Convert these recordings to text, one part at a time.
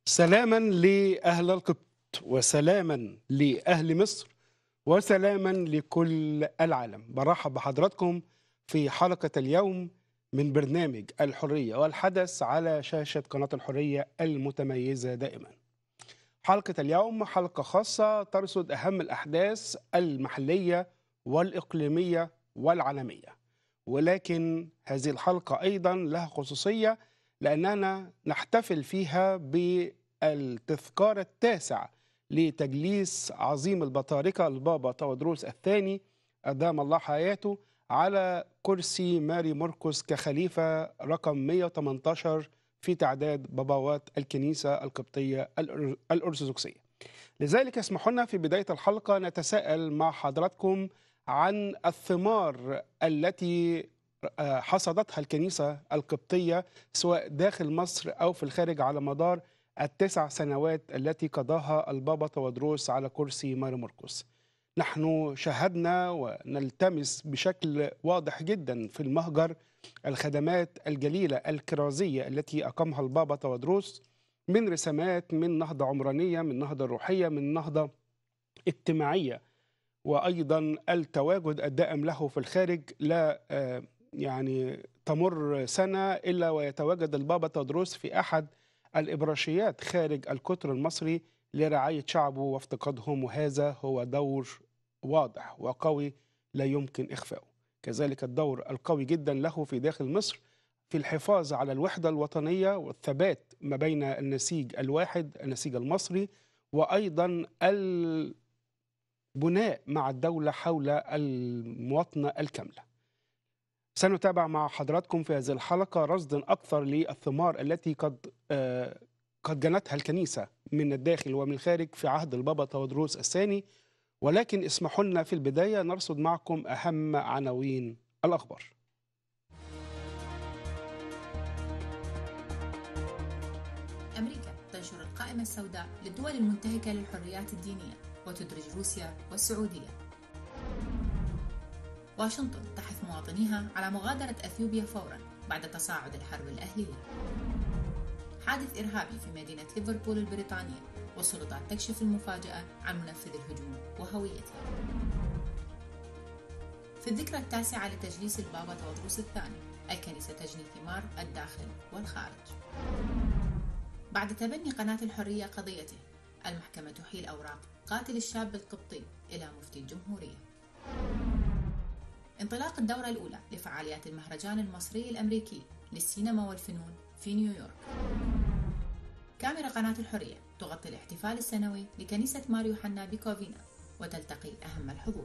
سلاما لأهل القبط وسلاما لأهل مصر وسلاما لكل العالم برحب بحضراتكم في حلقة اليوم من برنامج الحرية والحدث على شاشة قناة الحرية المتميزة دائما حلقة اليوم حلقة خاصة ترصد أهم الأحداث المحلية والإقليمية والعالمية ولكن هذه الحلقة أيضا لها خصوصية لأننا نحتفل فيها بالتذكار التاسع لتجليس عظيم البطاركة البابا تودروس الثاني أدام الله حياته على كرسي ماري مرقس كخليفة رقم 118 في تعداد بابوات الكنيسة القبطية الأر- الأرثوذكسية لذلك اسمحوا لنا في بداية الحلقة نتساءل مع حضراتكم عن الثمار التي آه، حصدتها الكنيسة القبطية سواء داخل مصر أو في الخارج على مدار التسع سنوات التي قضاها البابا تودروس على كرسي ماري مرقس نحن شاهدنا ونلتمس بشكل واضح جدا في المهجر الخدمات الجليلة الكرازية التي أقامها البابا تودروس من رسامات من نهضة عمرانية من نهضة روحية من نهضة اجتماعية وأيضا التواجد الدائم له في الخارج لا آه، يعني تمر سنة إلا ويتواجد البابا تودروس في أحد الإبراشيات خارج القطر المصري لرعاية شعبه وافتقادهم وهذا هو دور واضح وقوي لا يمكن إخفاؤه كذلك الدور القوي جدا له في داخل مصر في الحفاظ على الوحدة الوطنية والثبات ما بين النسيج الواحد النسيج المصري وأيضا البناء مع الدولة حول المواطنة الكاملة سنتابع مع حضراتكم في هذه الحلقة رصدا أكثر للثمار التي قد آه، قد جنتها الكنيسة من الداخل ومن الخارج في عهد البابا تودروس الثاني ولكن اسمحوا لنا في البداية نرصد معكم أهم عناوين الأخبار أمريكا تنشر القائمة السوداء للدول المنتهكة للحريات الدينية وتدرج روسيا والسعودية واشنطن تحث مواطنيها على مغادرة أثيوبيا فورا بعد تصاعد الحرب الأهلية حادث إرهابي في مدينة ليفربول البريطانية والسلطات تكشف المفاجأة عن منفذ الهجوم وهويته في الذكرى التاسعة لتجليس البابا تودروس الثاني الكنيسة تجني ثمار الداخل والخارج بعد تبني قناة الحرية قضيته المحكمة تحيل أوراق قاتل الشاب القبطي إلى مفتي الجمهورية انطلاق الدورة الأولى لفعاليات المهرجان المصري الأمريكي للسينما والفنون في نيويورك كاميرا قناة الحرية تغطي الاحتفال السنوي لكنيسة ماريو حنا بيكوفينا وتلتقي أهم الحضور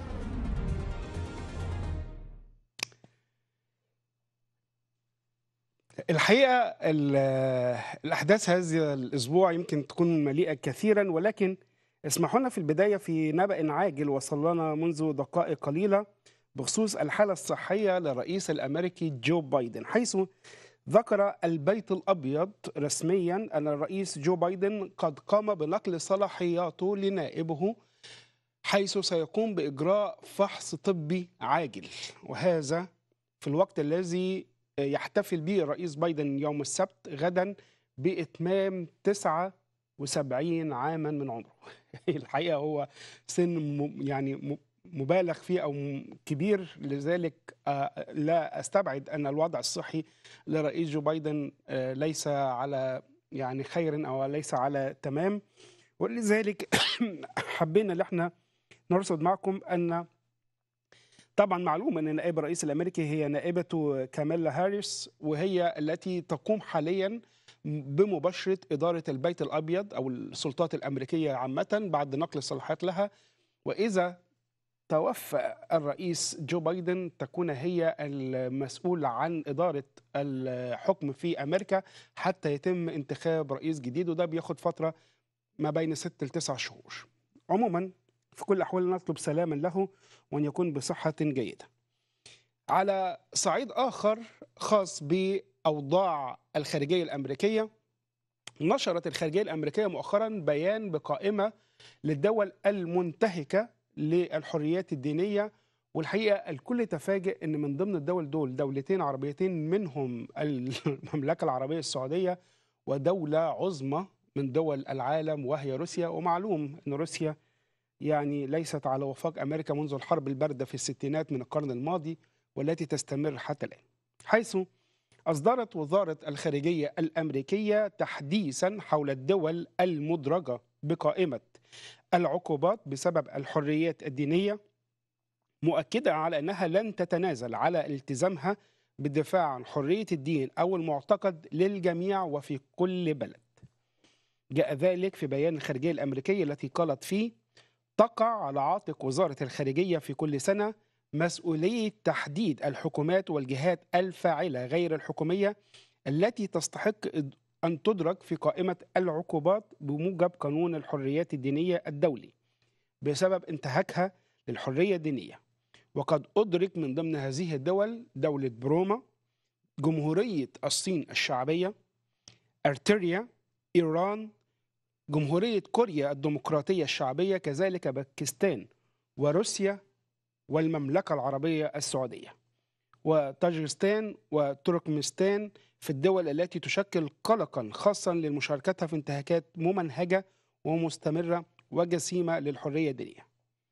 الحقيقة ال- الأحداث هذا الأسبوع يمكن تكون مليئة كثيرا ولكن اسمحوا لنا في البداية في نبأ عاجل وصل لنا منذ دقائق قليلة بخصوص الحالة الصحية للرئيس الأمريكي جو بايدن حيث ذكر البيت الأبيض رسميا أن الرئيس جو بايدن قد قام بنقل صلاحياته لنائبه حيث سيقوم بإجراء فحص طبي عاجل وهذا في الوقت الذي يحتفل به الرئيس بايدن يوم السبت غدا بإتمام 79 عاما من عمره الحقيقة هو سن م- يعني م- مبالغ فيه أو م- كبير لذلك آه، لا أستبعد أن الوضع الصحي لرئيس جو بايدن آه، ليس على يعني خير أو ليس على تمام ولذلك حبينا ان احنا نرصد معكم ان طبعا معلوم ان نائب الرئيس الامريكي هي نائبته كاميلا هاريس وهي التي تقوم حاليا بمباشره اداره البيت الابيض او السلطات الامريكيه عامه بعد نقل الصلاحيات لها واذا توفى الرئيس جو بايدن تكون هي المسؤولة عن إدارة الحكم في أمريكا حتى يتم انتخاب رئيس جديد وده بياخد فترة ما بين ست لتسع شهور عموما في كل الأحوال نطلب سلاما له وأن يكون بصحة جيدة على صعيد آخر خاص بأوضاع الخارجية الأمريكية نشرت الخارجية الأمريكية مؤخرا بيان بقائمة للدول المنتهكة للحريات الدينية والحقيقة الكل تفاجئ أن من ضمن الدول دول دولتين عربيتين منهم المملكة العربية السعودية ودولة عظمى من دول العالم وهي روسيا ومعلوم أن روسيا يعني ليست على وفاق أمريكا منذ الحرب الباردة في الستينات من القرن الماضي والتي تستمر حتى الآن حيث أصدرت وزارة الخارجية الأمريكية تحديثا حول الدول المدرجة بقائمة العقوبات بسبب الحريات الدينية مؤكدة على أنها لن تتنازل على التزامها بالدفاع عن حرية الدين أو المعتقد للجميع وفي كل بلد جاء ذلك في بيان الخارجية الأمريكية التي قالت فيه تقع على عاتق وزارة الخارجية في كل سنة مسؤولية تحديد الحكومات والجهات الفاعلة غير الحكومية التي تستحق أن تدرج في قائمة العقوبات بموجب قانون الحريات الدينية الدولي بسبب انتهاكها للحرية الدينية وقد أدرك من ضمن هذه الدول دولة بروما جمهورية الصين الشعبية أرتريا إيران جمهورية كوريا الديمقراطية الشعبية كذلك باكستان وروسيا والمملكة العربية السعودية وطاجكستان وتركمستان في الدول التي تشكل قلقا خاصا لمشاركتها في انتهاكات ممنهجة ومستمرة وجسيمة للحرية الدينية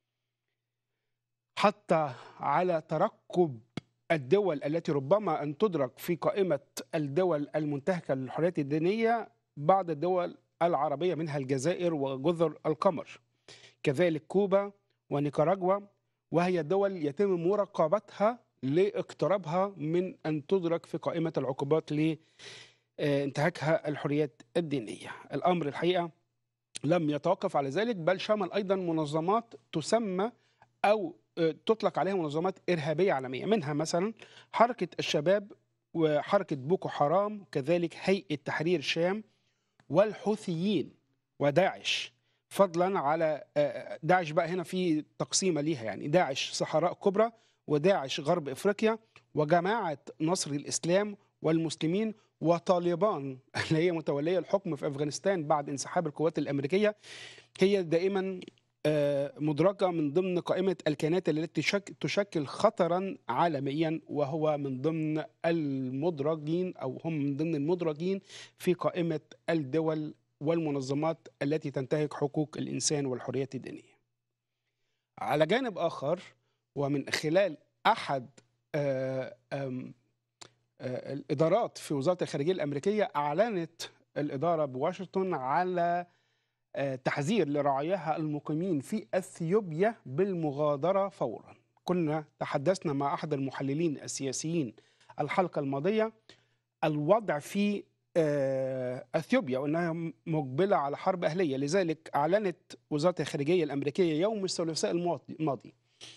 حتى على ترقب الدول التي ربما أن تدرك في قائمة الدول المنتهكة للحريات الدينية بعض الدول العربية منها الجزائر وجزر القمر كذلك كوبا ونيكاراغوا وهي دول يتم مراقبتها لاقترابها من أن تدرك في قائمة العقوبات لانتهاكها الحريات الدينية الأمر الحقيقة لم يتوقف على ذلك بل شمل أيضا منظمات تسمى أو تطلق عليها منظمات إرهابية عالمية منها مثلا حركة الشباب وحركة بوكو حرام كذلك هيئة تحرير الشام والحوثيين وداعش فضلا على داعش بقى هنا في تقسيمة ليها يعني داعش صحراء كبرى وداعش غرب افريقيا وجماعه نصر الاسلام والمسلمين وطالبان اللي هي متوليه الحكم في افغانستان بعد انسحاب القوات الامريكيه هي دائما مدرجه من ضمن قائمه الكيانات التي تشكل خطرا عالميا وهو من ضمن المدرجين او هم من ضمن المدرجين في قائمه الدول والمنظمات التي تنتهك حقوق الانسان والحريات الدينيه. على جانب اخر ومن خلال احد آآ آآ الادارات في وزاره الخارجيه الامريكيه اعلنت الاداره بواشنطن على تحذير لرعاياها المقيمين في اثيوبيا بالمغادره فورا. كنا تحدثنا مع احد المحللين السياسيين الحلقه الماضيه الوضع في اثيوبيا وانها مقبله على حرب اهليه، لذلك اعلنت وزاره الخارجيه الامريكيه يوم الثلاثاء الماضي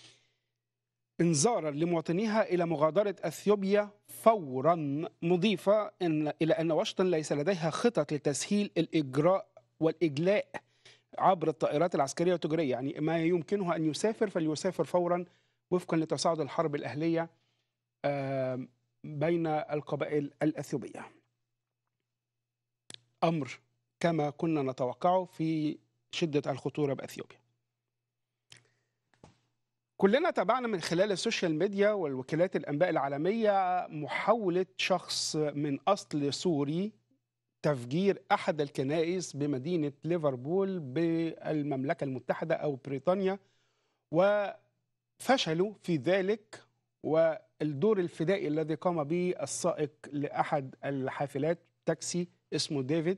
انذارا لمواطنيها الى مغادره اثيوبيا فورا مضيفه إن الى ان واشنطن ليس لديها خطط لتسهيل الاجراء والاجلاء عبر الطائرات العسكريه والتجاريه، يعني ما يمكنه ان يسافر فليسافر فورا وفقا لتصاعد الحرب الاهليه بين القبائل الاثيوبيه. امر كما كنا نتوقعه في شده الخطوره باثيوبيا. كلنا تابعنا من خلال السوشيال ميديا والوكالات الانباء العالميه محاوله شخص من اصل سوري تفجير احد الكنائس بمدينه ليفربول بالمملكه المتحده او بريطانيا وفشلوا في ذلك والدور الفدائي الذي قام به السائق لاحد الحافلات تاكسي اسمه ديفيد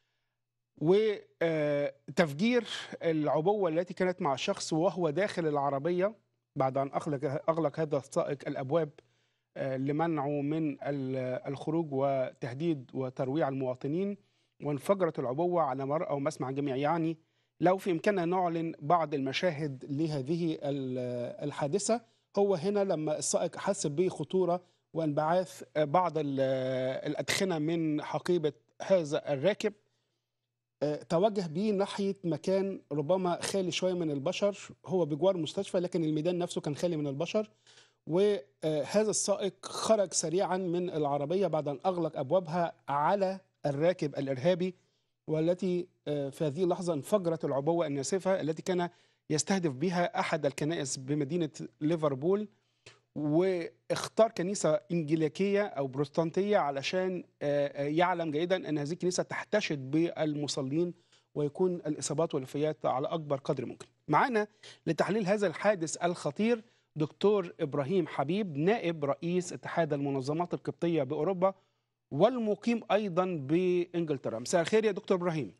وتفجير العبوة التي كانت مع الشخص وهو داخل العربية بعد أن أغلق, أغلق هذا السائق الأبواب لمنعه من الخروج وتهديد وترويع المواطنين وانفجرت العبوة على مرأى ومسمع الجميع يعني لو في إمكاننا نعلن بعض المشاهد لهذه الحادثة هو هنا لما السائق حس بخطورة وانبعاث بعض الأدخنة من حقيبة هذا الراكب توجه به ناحيه مكان ربما خالي شويه من البشر هو بجوار مستشفى لكن الميدان نفسه كان خالي من البشر وهذا السائق خرج سريعا من العربيه بعد ان اغلق ابوابها على الراكب الارهابي والتي في هذه اللحظه انفجرت العبوه الناسفه التي كان يستهدف بها احد الكنائس بمدينه ليفربول واختار كنيسة إنجيليكية أو بروتستانتية علشان آه، آه، يعلم جيدا أن هذه الكنيسة تحتشد بالمصلين ويكون الإصابات والوفيات على أكبر قدر ممكن معنا لتحليل هذا الحادث الخطير دكتور إبراهيم حبيب نائب رئيس اتحاد المنظمات القبطية بأوروبا والمقيم أيضا بإنجلترا مساء الخير يا دكتور إبراهيم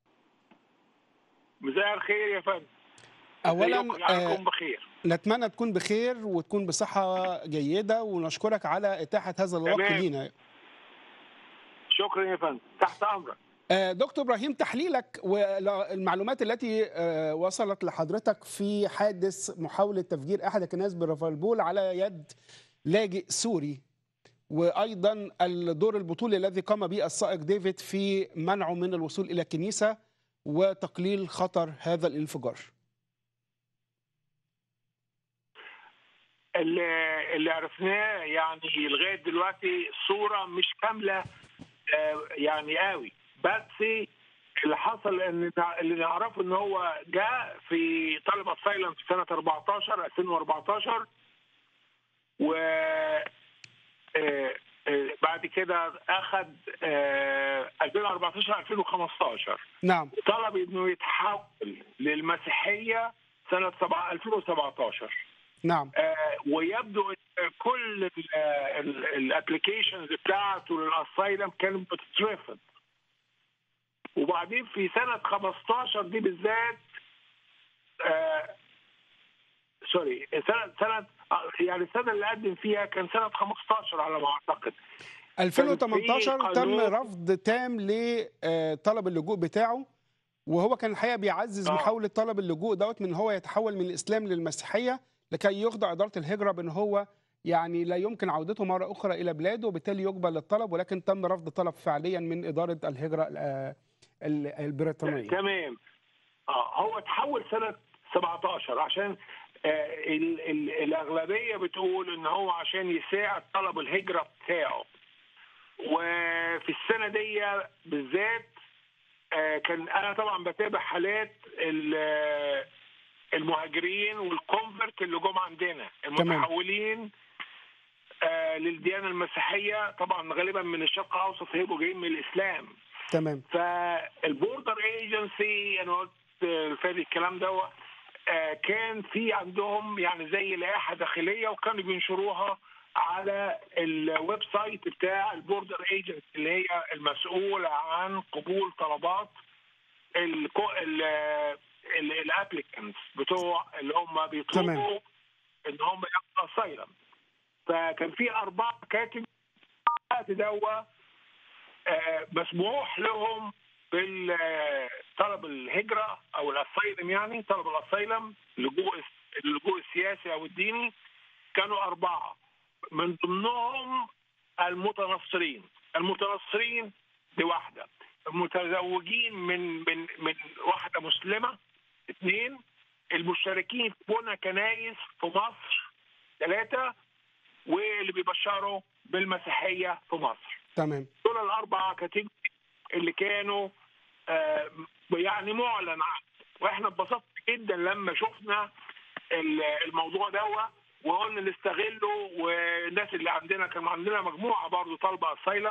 مساء الخير يا فندم أولا ازيكم؟ آه، لعلكم بخير نتمنى تكون بخير وتكون بصحة جيدة ونشكرك على إتاحة هذا الوقت تمام. لينا شكرا يا فندم تحت امرك آه، دكتور إبراهيم تحليلك والمعلومات التي آه، وصلت لحضرتك في حادث محاولة تفجير أحد الكنائس برافالبول على يد لاجئ سوري وأيضا الدور البطولي الذي قام به السائق ديفيد في منعه من الوصول إلى الكنيسة وتقليل خطر هذا الانفجار اللي, اللي عرفناه يعني لغايه دلوقتي صوره مش كامله آه، يعني قوي بس اللي حصل ان اللي نعرفه ان هو جاء في طلب اسايلم في سنه 14 2014 و آه، آه، بعد كده اخذ آه، 2014 2015 نعم طلب انه يتحول للمسيحيه سنه سبعة- 2017 نعم آه، ويبدو ان كل الابلكيشنز بتاعته للاسايلم كانت بتترفض وبعدين في سنه 15 دي بالذات آه، سوري سنه سنه آه، يعني السنه اللي قدم فيها كان سنه 15 على ما اعتقد 2018 كان في تم قانون- رفض تام لطلب اللجوء بتاعه وهو كان الحقيقه بيعزز آه. محاوله طلب اللجوء دوت من هو يتحول من الاسلام للمسيحيه لكي يخضع اداره الهجره بان هو يعني لا يمكن عودته مره اخرى الى بلاده وبالتالي يقبل الطلب ولكن تم رفض الطلب فعليا من اداره الهجره آه، ال- البريطانيه تمام اه هو تحول سنه 17 عشان آه ال ال الاغلبيه بتقول ان هو عشان يساعد طلب الهجره بتاعه وفي السنه دي بالذات آه كان انا طبعا بتابع حالات ال- آه، المهاجرين والكونفرت اللي جم عندنا المتحولين آه للديانه المسيحيه طبعا غالبا من الشرق الاوسط هيبقوا جايين من الاسلام تمام فالبوردر ايجنسي انا قلت فادي الكلام ده آه، كان في عندهم يعني زي لائحه داخليه وكانوا بينشروها على الويب سايت بتاع البوردر ايجنسي اللي هي المسؤوله عن قبول طلبات الابليكانتس بتوع اللي هم بيطلبوا تمام. ان هم ياخدوا اسايلم فكان في اربعه كاتب الوقت دوا آه، مسموح لهم بالطلب الهجره او الاسايلم يعني طلب الاسايلم اللجوء اللجوء السياسي او الديني كانوا اربعه من ضمنهم المتنصرين المتنصرين دي واحده المتزوجين من من من واحده مسلمه اثنين المشتركين في بنى كنايس في مصر ثلاثه واللي بيبشروا بالمسيحيه في مصر تمام دول الاربعه كاتيجوري اللي كانوا آه، يعني معلن عنه واحنا اتبسطنا جدا لما شفنا ال- الموضوع ده وقلنا نستغله والناس اللي عندنا كان عندنا مجموعه برضه طالبه اسايلم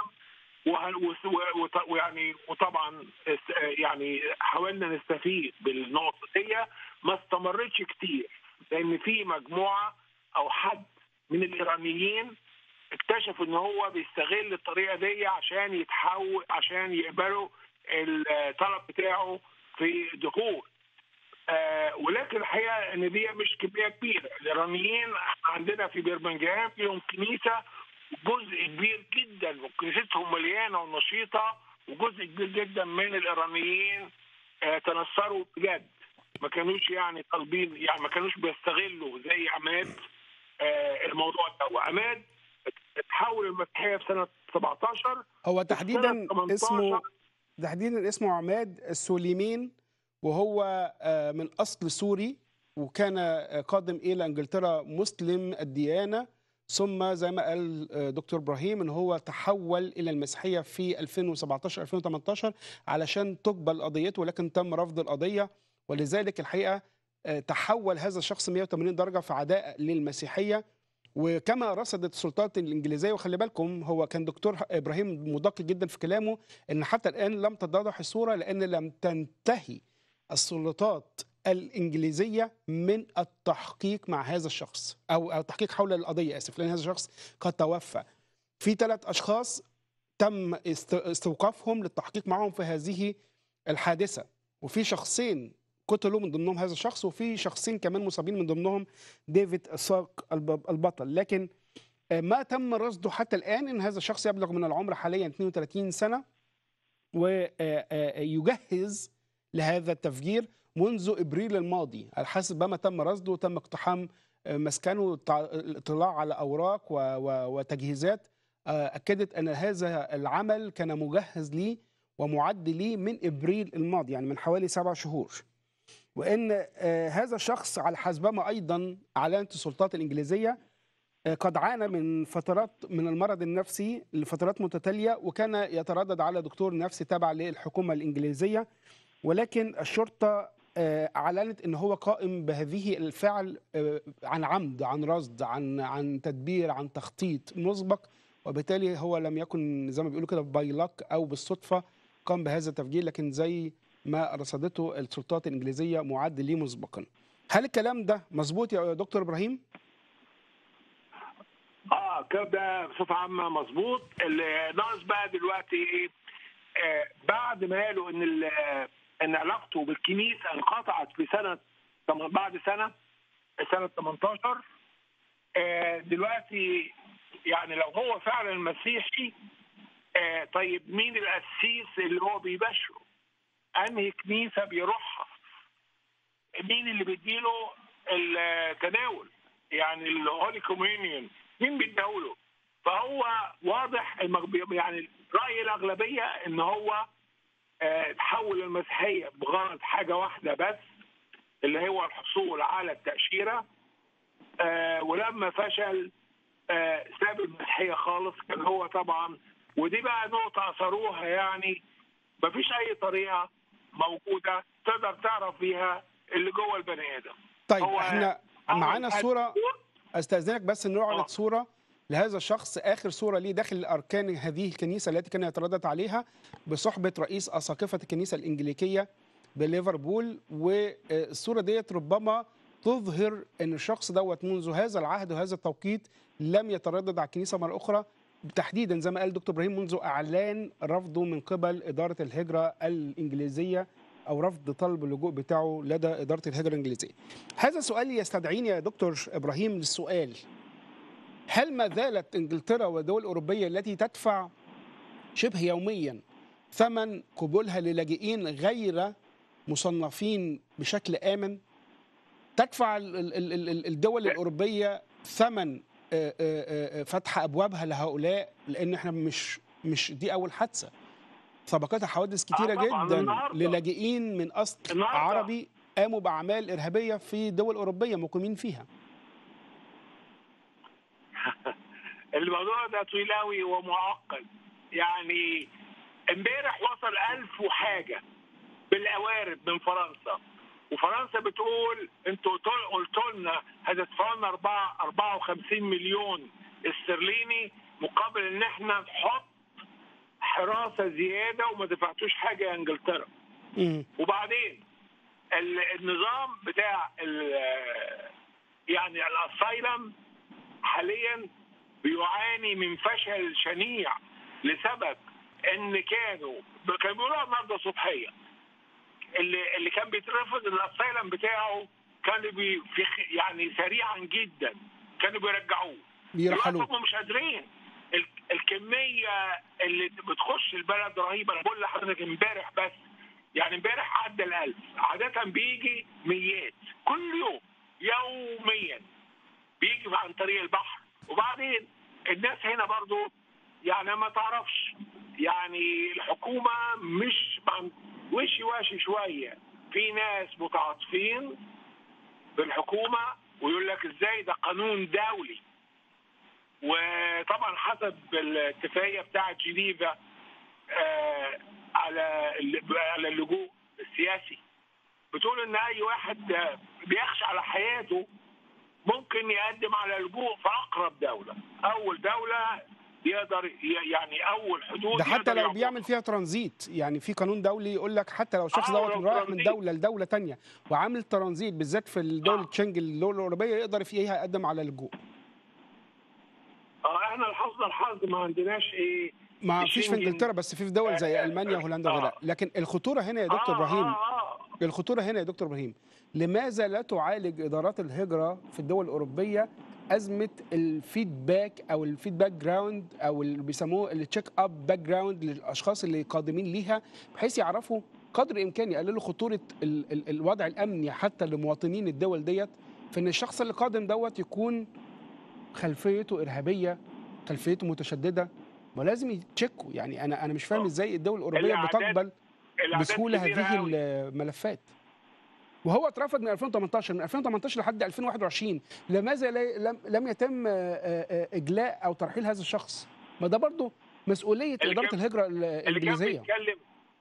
ويعني وطبعا است- يعني حاولنا نستفيد بالنقطه دي ما استمرتش كتير لان في مجموعه او حد من الايرانيين اكتشف ان هو بيستغل الطريقه دي عشان يتحول عشان يقبلوا الطلب بتاعه في دخول آه ولكن الحقيقه ان دي مش كميه كبيره الايرانيين عندنا في برمنجهام فيهم كنيسه جزء كبير جدا وكنيستهم مليانه ونشيطه وجزء كبير جدا من الايرانيين آه تنصروا بجد ما كانوش يعني طالبين يعني ما كانوش بيستغلوا زي عماد آه الموضوع ده عماد اتحول المسيحيه في سنه 17 هو سنة تحديدا 18 اسمه تحديدا اسمه عماد السليمين وهو آه، من اصل سوري وكان آه، قادم الى انجلترا مسلم الديانه ثم زي ما قال آه، دكتور ابراهيم ان هو تحول الى المسيحيه في 2017 2018 علشان تقبل قضيته ولكن تم رفض القضيه ولذلك الحقيقه آه، تحول هذا الشخص 180 درجه في عداء للمسيحيه وكما رصدت السلطات الانجليزيه وخلي بالكم هو كان دكتور ابراهيم مدقق جدا في كلامه ان حتى الان لم تتضح الصوره لان لم تنتهي السلطات الانجليزيه من التحقيق مع هذا الشخص او أو التحقيق حول القضيه اسف لان هذا الشخص قد توفى في ثلاث اشخاص تم است- استوقافهم للتحقيق معهم في هذه الحادثه وفي شخصين قتلوا من ضمنهم هذا الشخص وفي شخصين كمان مصابين من ضمنهم ديفيد ساق الب- البطل لكن آه، ما تم رصده حتى الان ان هذا الشخص يبلغ من العمر حاليا 32 سنه ويجهز لهذا التفجير منذ ابريل الماضي على حسب ما تم رصده تم اقتحام آه، مسكنه التع- الاطلاع على اوراق و- و- وتجهيزات آه، اكدت ان هذا العمل كان مجهز ليه ومعد ليه من ابريل الماضي يعني من حوالي سبع شهور وان آه، هذا الشخص على حسبما ايضا اعلنت السلطات الانجليزيه آه، قد عانى من فترات من المرض النفسي لفترات متتاليه وكان يتردد على دكتور نفسي تابع للحكومه الانجليزيه ولكن الشرطه آه، اعلنت ان هو قائم بهذه الفعل آه، عن عمد عن رصد عن عن تدبير عن تخطيط مسبق وبالتالي هو لم يكن زي ما بيقولوا كده باي لك او بالصدفه قام بهذا التفجير لكن زي ما رصدته السلطات الانجليزيه معد ليه مسبقا. هل الكلام ده مظبوط يا دكتور ابراهيم؟ اه كده بصفه عامه مظبوط اللي ناقص بقى دلوقتي ايه آه بعد ما قالوا ان ال- آه، ان علاقته بالكنيسه انقطعت في سنه تم- بعد سنه سنه 18 آه دلوقتي يعني لو هو فعلا مسيحي آه طيب مين القسيس اللي هو بيبشره؟ انهي كنيسه بيروحها؟ مين اللي بيديله التناول؟ يعني الهولي كوميونيون مين بيديهوله؟ فهو واضح المغ- يعني راي الاغلبيه ان هو آه، تحول المسيحيه بغرض حاجه واحده بس اللي هو الحصول على التاشيره آه، ولما فشل آه، ساب المسيحيه خالص كان هو طبعا ودي بقى نقطه اثروها يعني مفيش اي طريقه موجوده تقدر تعرف بيها اللي جوه البني ادم طيب هو احنا أول معانا حاجة صوره استاذنك بس ان نعرض آه. صوره لهذا الشخص اخر صوره ليه داخل اركان هذه الكنيسه التي كان يتردد عليها بصحبه رئيس اساقفه الكنيسه الانجليكيه بليفربول والصوره ديت ربما تظهر ان الشخص دوت منذ هذا العهد وهذا التوقيت لم يتردد على الكنيسه مره اخرى تحديدا زي ما قال دكتور ابراهيم منذ اعلان رفضه من قبل اداره الهجره الانجليزيه او رفض طلب اللجوء بتاعه لدى اداره الهجره الانجليزيه. هذا سؤال يستدعيني يا دكتور ابراهيم للسؤال هل ما زالت انجلترا والدول الاوروبيه التي تدفع شبه يوميا ثمن قبولها للاجئين غير مصنفين بشكل امن تدفع ال- ال- ال- ال- الدول الاوروبيه ثمن آه، آه، آه، فتح ابوابها لهؤلاء لان احنا مش مش دي اول حادثه سبقتها حوادث كتيره آه طبعاً، جدا النهاردة. للاجئين من اصل النهاردة. عربي قاموا باعمال ارهابيه في دول اوروبيه مقيمين فيها الموضوع ده طويل قوي ومعقد يعني امبارح وصل ألف وحاجة بالقوارب من فرنسا وفرنسا بتقول انتوا قلتوا- قلتوا لنا هتدفعوا لنا 4 54 مليون استرليني مقابل ان احنا نحط حراسه زياده وما دفعتوش حاجه يا انجلترا مم. وبعدين ال- النظام بتاع ال- يعني الاسايلم حاليا بيعاني من فشل شنيع لسبب ان كانوا كانوا بيقولوا النهارده صبحيه اللي اللي كان بيترفض الاسايلم بتاعه كانوا بي في خ- يعني سريعا جدا كانوا بيرجعوه بيرحلوه دلوقتي هم مش قادرين ال- الكميه اللي بتخش البلد رهيبه انا بقول لحضرتك امبارح بس يعني امبارح عدى الألف عادة بيجي ميات كل يوم يوميا بيجي عن طريق البحر وبعدين الناس هنا برضو يعني ما تعرفش يعني الحكومة مش عم- وشي واشي شوية في ناس متعاطفين بالحكومة ويقول لك ازاي ده قانون دولي وطبعا حسب الاتفاقية بتاعت جنيفا آه على ال- على اللجوء السياسي بتقول ان اي واحد آه، بيخشى على حياته ممكن يقدم على لجوء في اقرب دوله اول دوله يقدر ي- يعني اول حدود ده حتى يقدر لو يعبرها. بيعمل فيها ترانزيت يعني في قانون دولي يقول لك حتى لو الشخص آه، دوت ولو رايح من ترانزيت. دوله لدوله تانية وعامل ترانزيت بالذات في الدول آه. التشنج الدول الاوروبيه يقدر فيها يقدم على لجوء اه احنا لحظنا الحظ ما عندناش ايه ما فيش في الشنجن. انجلترا بس في في دول زي آه، المانيا آه، وهولندا آه. وغيرها لكن الخطوره هنا يا دكتور آه ابراهيم آه آه. الخطوره هنا يا دكتور ابراهيم لماذا لا تعالج ادارات الهجره في الدول الاوروبيه ازمه الفيدباك او الفيدباك جراوند او اللي بيسموه التشيك اب باك جراوند للاشخاص اللي قادمين ليها بحيث يعرفوا قدر الامكان يقللوا خطوره ال ال الوضع الامني حتى لمواطنين الدول ديت في ان الشخص اللي قادم دوت يكون خلفيته ارهابيه خلفيته متشدده ما لازم يتشيكوا يعني انا انا مش فاهم آه. ازاي الدول الاوروبيه الأعداد- بتقبل الأعداد بسهوله كبيرة هذه أوي. الملفات وهو اترفض من 2018 من 2018 لحد 2021 لماذا لا- لم لم يتم آه، آه، اجلاء او ترحيل هذا الشخص ما ده برضه مسؤوليه اللي اداره كان- الهجره ال- اللي كان الانجليزيه بيتكلم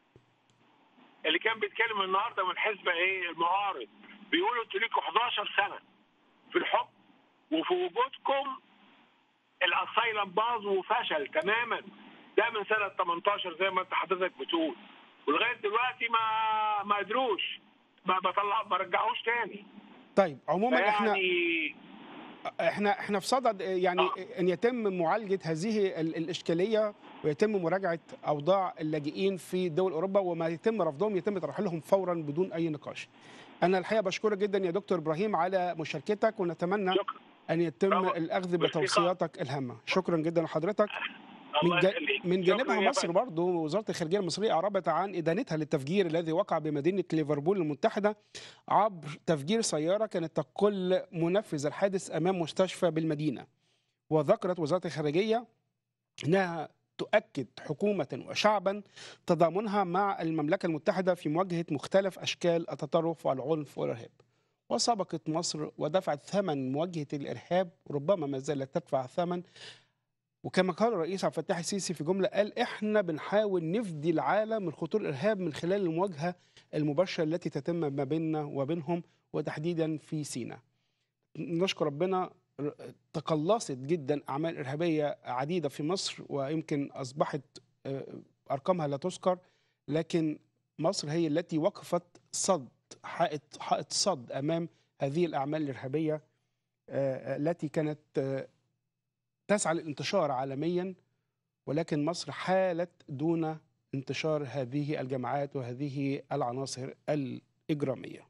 اللي كان بيتكلم النهارده من حزب ايه المعارض بيقولوا انتوا ليكوا 11 سنه في الحكم وفي وجودكم الاسايلم باظ وفشل تماما ده من سنه 18 زي ما انت حضرتك بتقول ولغايه دلوقتي ما ما قدروش ما ما طلع ما رجعوش تاني طيب عموما احنا يعني احنا احنا في صدد يعني آه. ان يتم معالجه هذه ال- الاشكاليه ويتم مراجعه اوضاع اللاجئين في دول اوروبا وما يتم رفضهم يتم ترحيلهم فورا بدون اي نقاش. انا الحقيقه بشكرك جدا يا دكتور ابراهيم على مشاركتك ونتمنى شكرا ان يتم طبعا. الاخذ ميرسي بتوصياتك الهامه. شكرا جدا لحضرتك. الله من, جا يخليك من شكراً جانبها يا مصر فندم. برضه وزاره الخارجيه المصريه اعربت عن ادانتها للتفجير الذي وقع بمدينه ليفربول المتحده عبر تفجير سياره كانت تقل منفذ الحادث امام مستشفى بالمدينه وذكرت وزاره الخارجيه انها تؤكد حكومه وشعبا تضامنها مع المملكه المتحده في مواجهه مختلف اشكال التطرف والعنف والارهاب وسبقت مصر ودفعت ثمن مواجهه الارهاب ربما ما زالت تدفع ثمن وكما قال الرئيس عبد الفتاح السيسي في جمله قال احنا بنحاول نفدي العالم من خطور الارهاب من خلال المواجهه المباشره التي تتم ما بيننا وبينهم وتحديدا في سيناء. نشكر ربنا ر- تقلصت جدا اعمال ارهابيه عديده في مصر ويمكن اصبحت آه، ارقامها لا تذكر لكن مصر هي التي وقفت صد حائط حائط صد امام هذه الاعمال الارهابيه آه، التي كانت آه، تسعى للانتشار عالميا ولكن مصر حالت دون انتشار هذه الجماعات وهذه العناصر الإجرامية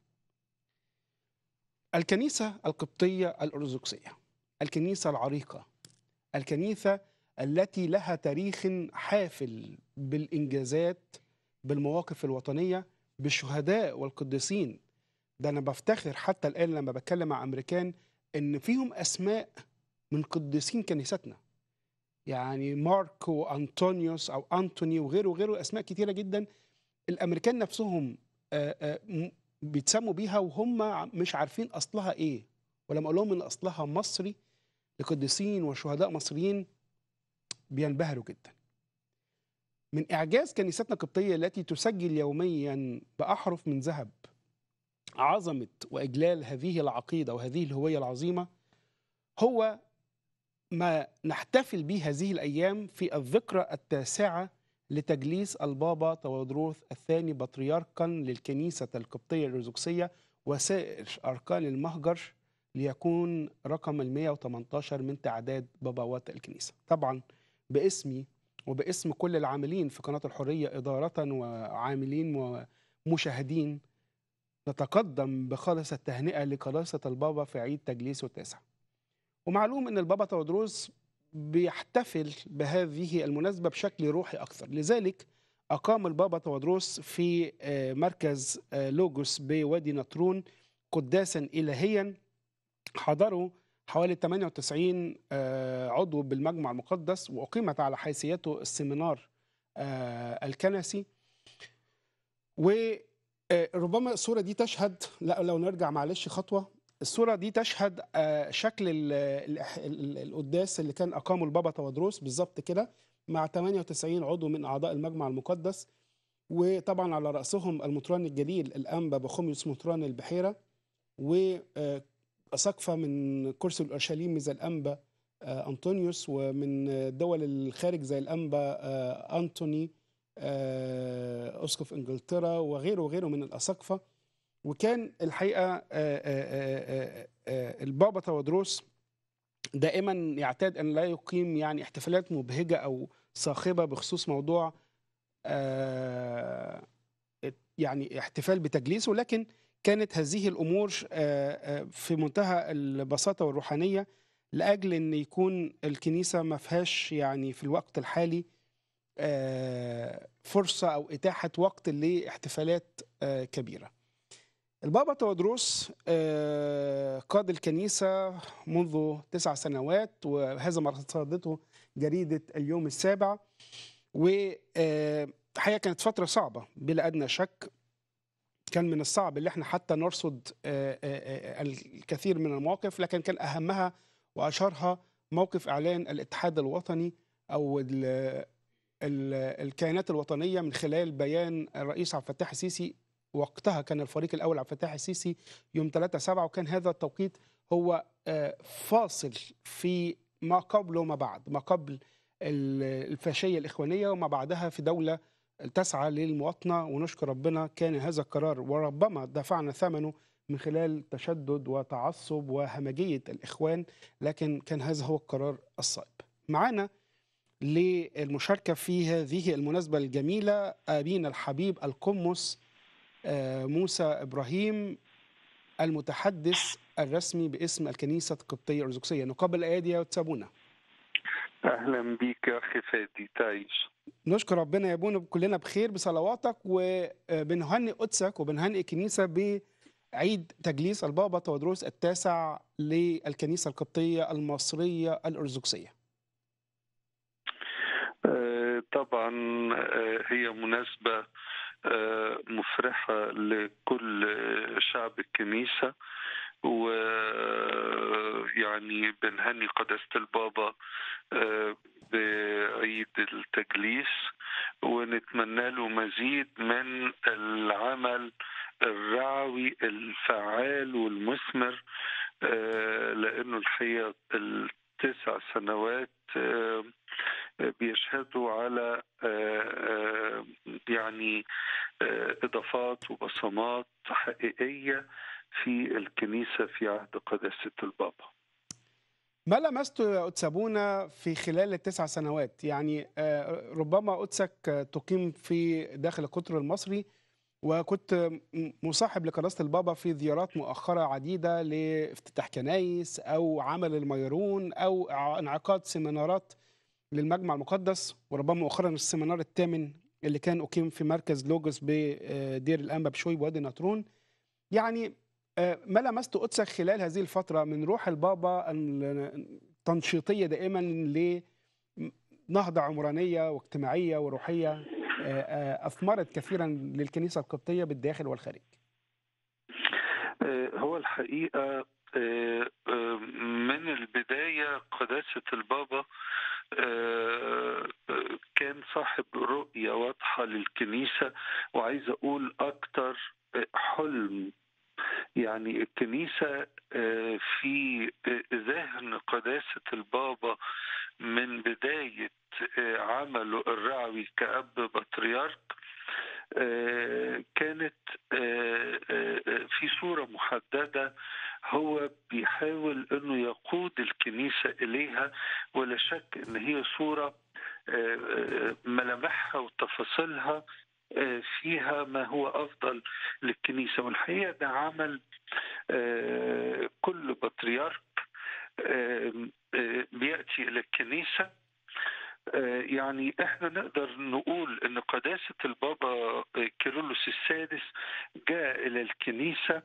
الكنيسة القبطية الأرثوذكسية الكنيسة العريقة الكنيسة التي لها تاريخ حافل بالإنجازات بالمواقف الوطنية بالشهداء والقديسين ده أنا بفتخر حتى الآن لما بتكلم مع أمريكان إن فيهم أسماء من قديسين كنيستنا يعني مارك وانطونيوس او انتوني وغيره وغيره اسماء كتيره جدا الامريكان نفسهم آه، آه، م- بيتسموا بيها وهم ع- مش عارفين اصلها ايه ولما اقول لهم ان اصلها مصري لقديسين وشهداء مصريين بينبهروا جدا من اعجاز كنيستنا القبطيه التي تسجل يوميا باحرف من ذهب عظمه واجلال هذه العقيده وهذه الهويه العظيمه هو ما نحتفل به هذه الأيام في الذكرى التاسعة لتجليس البابا تودروث الثاني بطريركا للكنيسة القبطية الأرثوذكسية وسائر أركان المهجر ليكون رقم ال 118 من تعداد بابوات الكنيسة طبعا باسمي وباسم كل العاملين في قناة الحرية إدارة وعاملين ومشاهدين نتقدم بخالص التهنئة لقداسة البابا في عيد تجليسه التاسع ومعلوم ان البابا تودروس بيحتفل بهذه المناسبه بشكل روحي اكثر لذلك اقام البابا تودروس في آه، مركز آه، لوجوس بوادي نطرون قداسا الهيا حضروا حوالي 98 آه، عضو بالمجمع المقدس واقيمت على حيثيته السيمينار آه، الكنسي وربما الصوره دي تشهد لا لو نرجع معلش خطوه الصورة دي تشهد آه، شكل ال- ال- ال- القداس اللي كان أقامه البابا تودروس بالظبط كده مع 98 عضو من أعضاء المجمع المقدس وطبعا على رأسهم المطران الجليل الأنبا بخوميوس مطران البحيرة وأيضا أساقفة من كرسي الأورشليم زي الأنبا آه، أنطونيوس ومن دول الخارج زي الأنبا آه، أنتوني آه، أسقف إنجلترا وغيره وغيره من الأساقفة وكان الحقيقة آه، آه، آه، آه، البابا تودروس دائما يعتاد أن لا يقيم يعني احتفالات مبهجة أو صاخبة بخصوص موضوع آه، يعني احتفال بتجليسه لكن كانت هذه الامور آه، آه، في منتهى البساطه والروحانيه لاجل ان يكون الكنيسه ما فيهاش يعني في الوقت الحالي آه، فرصه او اتاحه وقت لاحتفالات آه، كبيره. البابا تودروس آه، قاد الكنيسه منذ تسع سنوات وهذا ما رصدته جريده اليوم السابع وحقيقه كانت فتره صعبه بلا ادنى شك كان من الصعب اللي احنا حتى نرصد آه، آه، آه، الكثير من المواقف لكن كان اهمها واشهرها موقف اعلان الاتحاد الوطني او ال ال الكيانات الوطنيه من خلال بيان الرئيس عبد الفتاح السيسي وقتها كان الفريق الاول عبد الفتاح السيسي يوم 3 7 وكان هذا التوقيت هو آه، فاصل في ما قبل وما بعد ما قبل ال- الفاشيه الاخوانيه وما بعدها في دوله تسعى للمواطنه ونشكر ربنا كان هذا القرار وربما دفعنا ثمنه من خلال تشدد وتعصب وهمجيه الاخوان لكن كان هذا هو القرار الصائب. معانا للمشاركه في هذه المناسبه الجميله ابينا الحبيب القمص آه، موسى ابراهيم المتحدث الرسمي باسم الكنيسه القبطيه الارثوذكسيه نقابل الايادي وتسابونا. اهلا بيك يا اخي فادي تعيش نشكر ربنا يا ابونا كلنا بخير بصلواتك وبنهنئ قدسك وبنهنئ الكنيسه بعيد تجليس البابا تودروس التاسع للكنيسه القبطيه المصريه الارثوذكسيه. آه، طبعا آه، هي مناسبة آه، مفرحة لكل آه، شعب الكنيسة ويعني بنهني قداسة البابا آه، بعيد التجليس ونتمنى له مزيد من العمل الرعوي الفعال والمثمر آه، لأنه الحقيقة التسع سنوات آه، بيشهدوا على آه، آه، يعني آه، إضافات وبصمات حقيقية في الكنيسة في عهد قداسة البابا ما لمسته يا أتسابونا في خلال التسع سنوات يعني آه، ربما قدسك آه، تقيم في داخل القطر المصري وكنت م- مصاحب لقداسة البابا في زيارات مؤخرة عديدة لافتتاح كنايس أو عمل الميرون أو ع- انعقاد سيمينارات للمجمع المقدس وربما مؤخرا السيمينار الثامن اللي كان أقيم في مركز لوجوس بدير الأنبا بشوي بوادي نطرون يعني آه، ما لمست قدسك خلال هذه الفترة من روح البابا التنشيطية دائما لنهضة عمرانية واجتماعية وروحية آه، آه، أثمرت كثيرا للكنيسة القبطية بالداخل والخارج آه، هو الحقيقة آه، آه، من البداية قداسة البابا آه، آه، كان صاحب رؤية واضحة للكنيسة وعايز أقول أكتر آه، حلم يعني الكنيسة آه، في آه، ذهن قداسة البابا من بداية آه، عمله الرعوي كأب بطريرك آه، كانت آه، آه، آه، في صورة محددة هو بيحاول انه يقود الكنيسة اليها ولا شك ان هي صورة آه، آه، ملامحها وتفاصيلها آه، فيها ما هو افضل للكنيسة والحقيقة ده عمل آه، كل بطريرك آه، آه، بيأتي إلى الكنيسة آه، يعني احنا نقدر نقول ان قداسة البابا آه، كيرلس السادس جاء الى الكنيسة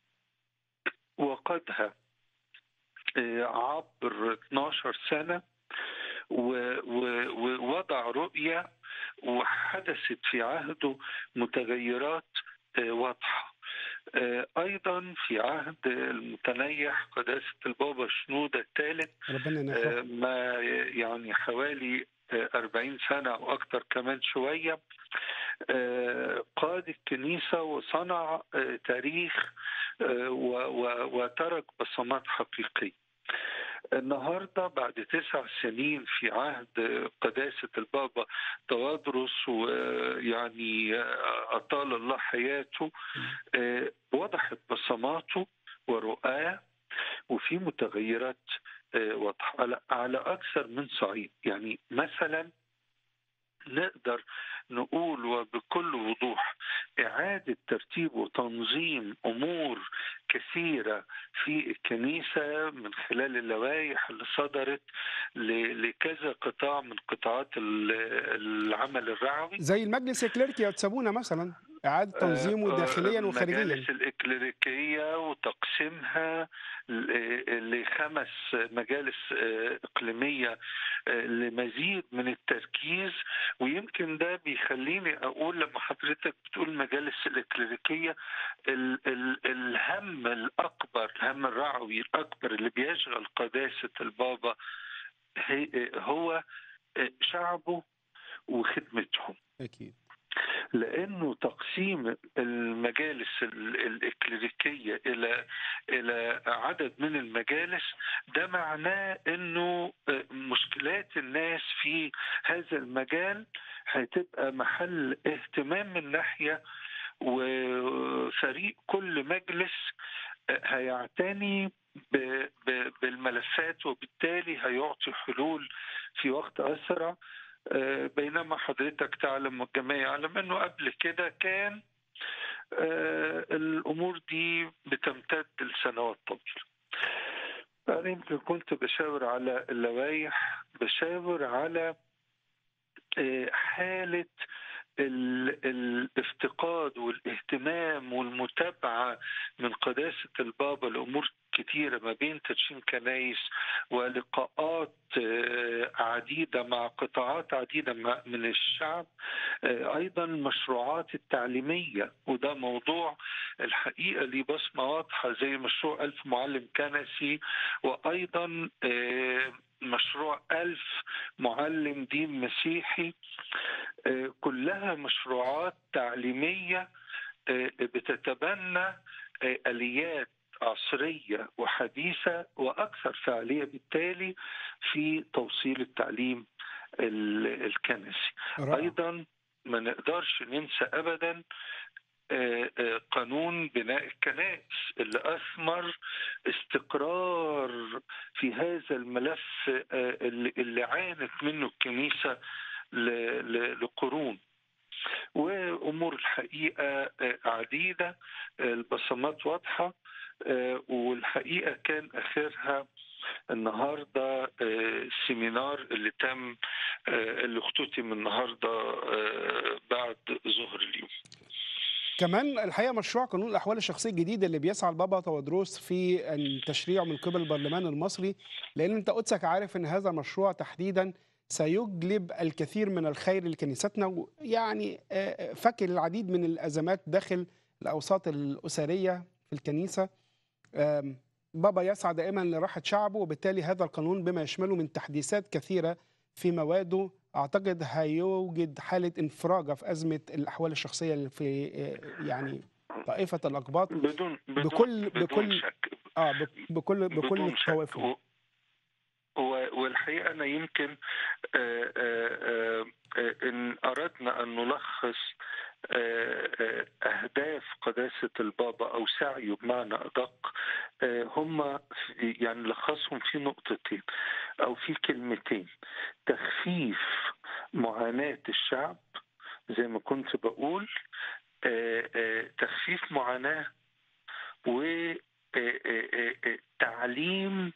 وقدها آه، عبر 12 سنة و- و- ووضع رؤية وحدثت في عهده متغيرات آه، واضحة آه، أيضا في عهد المتنيح قداسة البابا شنودة الثالث ربنا آه، ينفعه ما يعني حوالي آه، 40 سنة أو أكثر كمان شوية آه، قاد الكنيسة وصنع آه، تاريخ آه، و- و- وترك بصمات حقيقية النهارده بعد تسع سنين في عهد قداسة البابا توادرس ويعني أطال الله حياته آه، وضحت بصماته ورؤاه وفي متغيرات آه، واضحة على- على أكثر من صعيد يعني مثلا نقدر نقول وبكل وضوح إعادة ترتيب وتنظيم أمور كثيرة في الكنيسة من خلال اللوائح اللي صدرت ل- لكذا قطاع من قطاعات ال- العمل الرعوي زي المجلس الكليركي يا تسابونا مثلا اعاده تنظيمه آه، داخليا آه، وخارجيا المجالس الإكليريكية وتقسيمها ل- لخمس مجالس آه، إقليمية آه، لمزيد من التركيز ويمكن ده بيخليني أقول لما حضرتك بتقول المجالس الإكليريكية ال- ال- الهم الأكبر الهم الرعوي الأكبر اللي بيشغل قداسة البابا هي- هو شعبه وخدمتهم اكيد لانه تقسيم المجالس ال- الاكليريكيه الى الى عدد من المجالس ده معناه انه مشكلات الناس في هذا المجال هتبقى محل اهتمام من ناحيه وفريق كل مجلس هيعتني ب- ب- بالملفات وبالتالي هيعطي حلول في وقت اسرع آه، بينما حضرتك تعلم والجميع يعلم انه قبل كده كان آه، الامور دي بتمتد لسنوات طويله. انا يمكن كنت بشاور على اللوائح بشاور على آه، حاله ال- الافتقاد والاهتمام والمتابعه من قداسه البابا لامور كتيرة ما بين تدشين كنايس ولقاءات آه، عديدة مع قطاعات عديدة مع- من الشعب آه، أيضا المشروعات التعليمية وده موضوع الحقيقة ليه بصمة واضحة زي مشروع ألف معلم كنسي وأيضا آه، مشروع ألف معلم دين مسيحي آه، كلها مشروعات تعليمية آه، بتتبنى آه، آليات عصرية وحديثة وأكثر فعالية بالتالي في توصيل التعليم ال- الكنسي رائع. أيضا ما نقدرش ننسى أبدا آه، آه، قانون بناء الكنائس اللي أثمر استقرار في هذا الملف آه، اللي اللي عانت منه الكنيسة ل- ل- لقرون وامور الحقيقه آه، عديده آه، البصمات واضحه آه، والحقيقه كان اخرها النهارده آه، السيمينار اللي تم آه، اللي اختتم النهارده آه، بعد ظهر اليوم كمان الحقيقه مشروع قانون الاحوال الشخصيه الجديد اللي بيسعى البابا تودروس في ان تشريعه من قبل البرلمان المصري لان انت قدسك عارف ان هذا المشروع تحديدا سيجلب الكثير من الخير لكنيستنا ويعني آه، فك العديد من الازمات داخل الاوساط الاسريه في الكنيسه آم، بابا يسعى دائما لراحه شعبه وبالتالي هذا القانون بما يشمله من تحديثات كثيره في مواده اعتقد هيوجد حاله انفراجه في ازمه الاحوال الشخصيه اللي في آه، يعني طائفه الاقباط بدون بدون بكل- بدون بكل- شك اه بك- بكل بكل بدون شك الطوائف و- و- والحقيقه انا يمكن آه، آه، آه، آه، ان اردنا ان نلخص آه، آه، اهداف قداسه البابا او سعيه بمعنى ادق آه، هم في- يعني لخصهم في نقطتين او في كلمتين تخفيف معاناه الشعب زي ما كنت بقول آه، آه، تخفيف معاناه وتعليم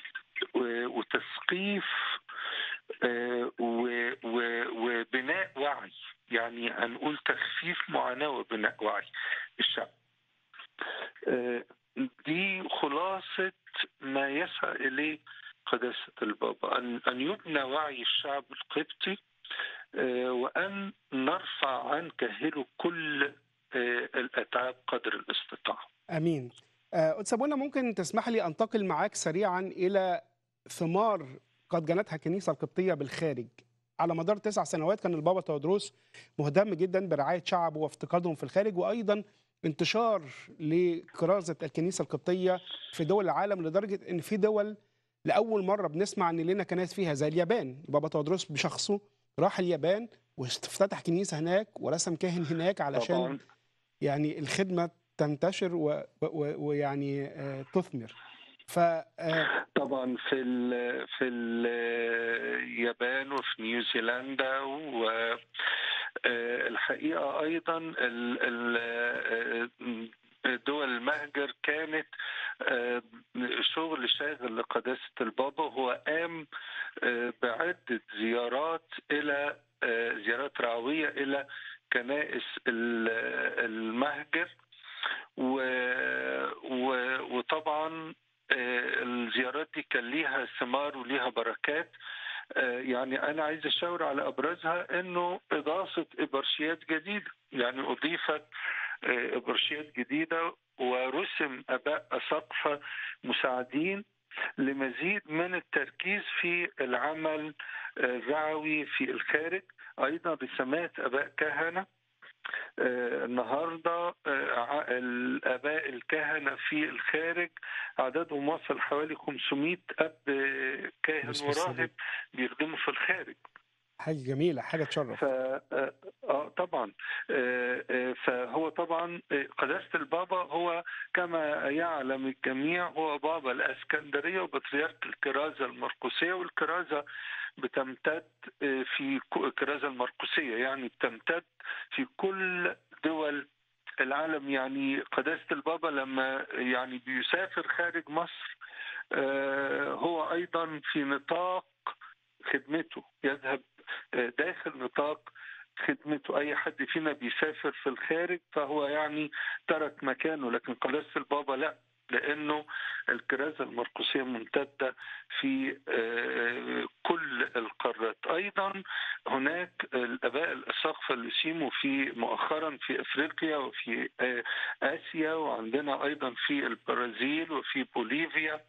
وتثقيف آه، و- و- وبناء وعي يعني هنقول تخفيف معاناة وبناء وعي الشعب آه، دي خلاصة ما يسعى إليه قداسة البابا أن أن يبنى وعي الشعب القبطي آه، وأن نرفع عن كاهله كل آه، الأتعاب قدر الاستطاعة امين آه، قدس ابونا ممكن تسمح لي انتقل معاك سريعا الى ثمار قد جنتها الكنيسه القبطيه بالخارج على مدار تسع سنوات كان البابا تودروس مهتم جدا برعايه شعبه وافتقادهم في الخارج وايضا انتشار لكرازة الكنيسة القبطية في دول العالم لدرجة إن في دول لأول مرة بنسمع إن لنا كنائس فيها زي اليابان بابا تودروس بشخصه راح اليابان وافتتح كنيسة هناك ورسم كاهن هناك علشان طبعا يعني الخدمة تنتشر و- و- ويعني آه، تثمر ف آه، طبعا في ال في اليابان وفي نيوزيلندا و آه، الحقيقه ايضا ال- ال- آه، دول المهجر كانت آه، شغل شاغل لقداسه البابا هو قام آه، بعده زيارات الى آه، زيارات رعويه الى كنائس ال- المهجر و... و... وطبعا آه، الزيارات دي كان ليها ثمار وليها بركات آه، يعني انا عايز اشاور على ابرزها انه اضافه ابرشيات جديده يعني اضيفت آه، ابرشيات جديده ورسم اباء اساقفه مساعدين لمزيد من التركيز في العمل آه، الرعوي في الخارج ايضا رسامات اباء كهنه آه، النهارده آه، ع- الاباء الكهنه في الخارج عددهم وصل حوالي 500 اب آه، كاهن بسم الله. وراهب بيخدموا في الخارج حاجة جميلة حاجة تشرف ف اه آه، طبعا آه، آه، فهو طبعا آه، قداسه البابا هو كما يعلم الجميع هو بابا الاسكندريه وبطريرك الكرازه المرقسيه والكرازه بتمتد آه، في ك- الكرازه المرقسيه يعني بتمتد في كل دول العالم يعني قداسه البابا لما يعني بيسافر خارج مصر آه، هو ايضا في نطاق خدمته يذهب آه، داخل نطاق خدمته اي حد فينا بيسافر في الخارج فهو يعني ترك مكانه لكن قداسه البابا لا لانه الكرازه المرقسيه ممتده في آه، كل القارات ايضا هناك الاباء الاساقفه اللي سيموا في مؤخرا في افريقيا وفي آه، اسيا وعندنا ايضا في البرازيل وفي بوليفيا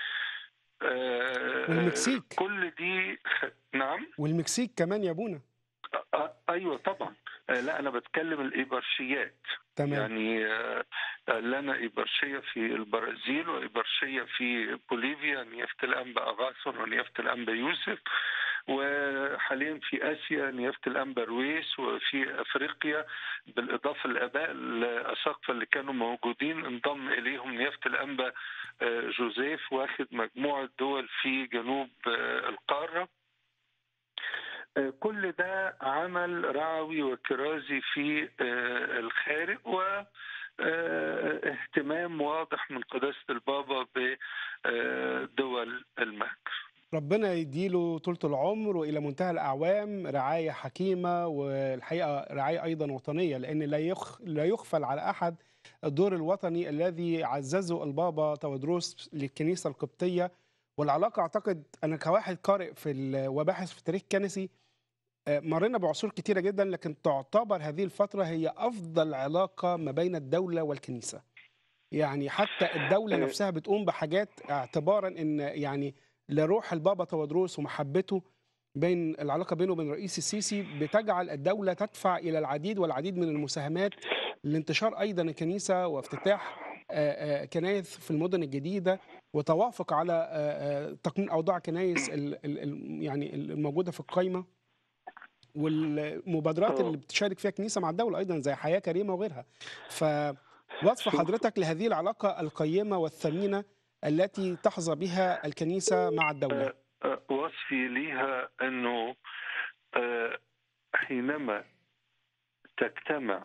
آه، والمكسيك. كل دي خ... نعم والمكسيك كمان يا ابونا آه، ايوه طبعا آه، لا انا بتكلم الايبرشيات تمام يعني آه، لنا إبرشية في البرازيل وإبرشية في بوليفيا نيافة الأنبا أغاثون ونيافة الأنبا يوسف وحاليا في آسيا نيافة الأنبا رويس وفي أفريقيا بالإضافة للآباء الأساقفة اللي كانوا موجودين انضم إليهم نيافة الأنبا آه، جوزيف واخد مجموعة دول في جنوب آه، القارة آه، كل ده عمل رعوي وكرازي في آه، الخارج و آه، اهتمام واضح من قداسة البابا بدول المهجر ربنا يديله طولة العمر وإلى منتهى الأعوام رعاية حكيمة والحقيقة رعاية أيضا وطنية لأن لا يخ لا يغفل على أحد الدور الوطني الذي عززه البابا تودروس للكنيسة القبطية والعلاقة أعتقد أنا كواحد قارئ في ال- وباحث في التاريخ الكنسي آه، مرينا بعصور كتيرة جدا لكن تعتبر هذه الفترة هي أفضل علاقة ما بين الدولة والكنيسة يعني حتى الدولة آه. نفسها بتقوم بحاجات اعتبارا ان يعني لروح البابا تودروس ومحبته بين العلاقه بينه وبين الرئيس السيسي بتجعل الدوله تدفع الى العديد والعديد من المساهمات لانتشار ايضا الكنيسه وافتتاح آه، آه، كنائس في المدن الجديده وتوافق على آه، آه، تقنين اوضاع كنائس ال- ال- ال- يعني الموجوده في القايمه والمبادرات آه. اللي بتشارك فيها الكنيسه مع الدوله ايضا زي حياه كريمه وغيرها فوصف شوف. حضرتك لهذه العلاقه القيمه والثمينه التي تحظى بها الكنيسه مع الدوله آه، آه، وصفي ليها أنه آه، حينما تجتمع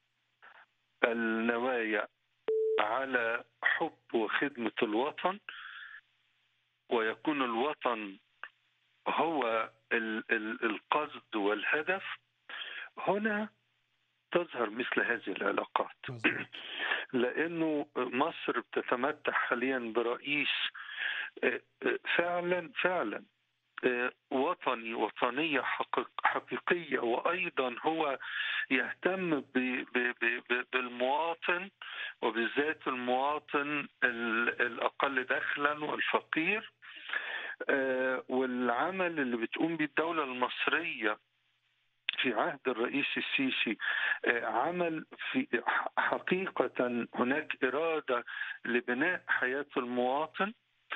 النوايا على حب وخدمة الوطن ويكون الوطن هو ال- ال- القصد والهدف هنا تظهر مثل هذه العلاقات مظبوط. لانه مصر بتتمتع حاليا برئيس آه، آه، فعلا فعلا آه، وطني وطنيه حقيق- حقيقيه وايضا هو يهتم ب- ب- ب- ب- بالمواطن وبالذات المواطن ال- الاقل دخلا والفقير آه، والعمل اللي بتقوم به الدوله المصريه في عهد الرئيس السيسي عمل في حقيقة هناك إرادة لبناء حياة المواطن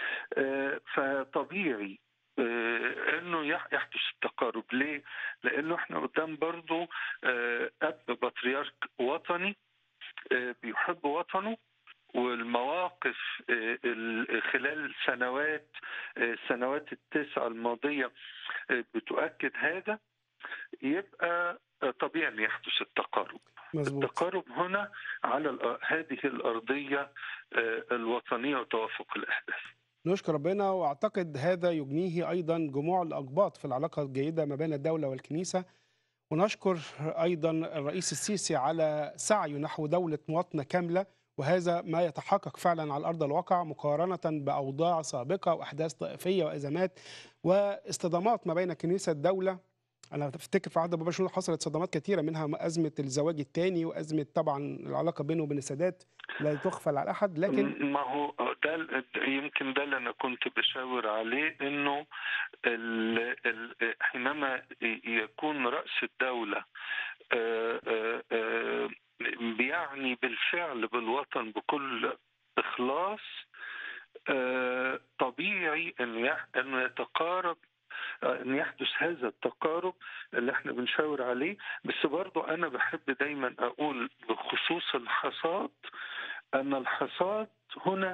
فطبيعي انه يحدث التقارب ليه؟ لانه احنا قدام برضه اب بطريرك وطني بيحب وطنه والمواقف خلال سنوات السنوات التسعة الماضية بتؤكد هذا يبقى طبيعي أن يحدث التقارب مزبوط. التقارب هنا على هذه الأرضية الوطنية وتوافق الأحداث نشكر ربنا واعتقد هذا يجنيه ايضا جموع الاقباط في العلاقه الجيده ما بين الدوله والكنيسه ونشكر ايضا الرئيس السيسي على سعيه نحو دوله مواطنه كامله وهذا ما يتحقق فعلا على ارض الواقع مقارنه باوضاع سابقه واحداث طائفيه وازمات واصطدامات ما بين كنيسه الدوله انا افتكر في عهد بابا شنودة حصلت صدمات كثيره منها ازمه الزواج الثاني وازمه طبعا العلاقه بينه وبين السادات لا تغفل على احد لكن ما هو ده يمكن ده اللي انا كنت بشاور عليه انه ال ال حينما يكون راس الدوله بيعني بالفعل بالوطن بكل اخلاص طبيعي انه انه يتقارب ان يحدث هذا التقارب اللي احنا بنشاور عليه بس برضو انا بحب دايما اقول بخصوص الحصاد ان الحصاد هنا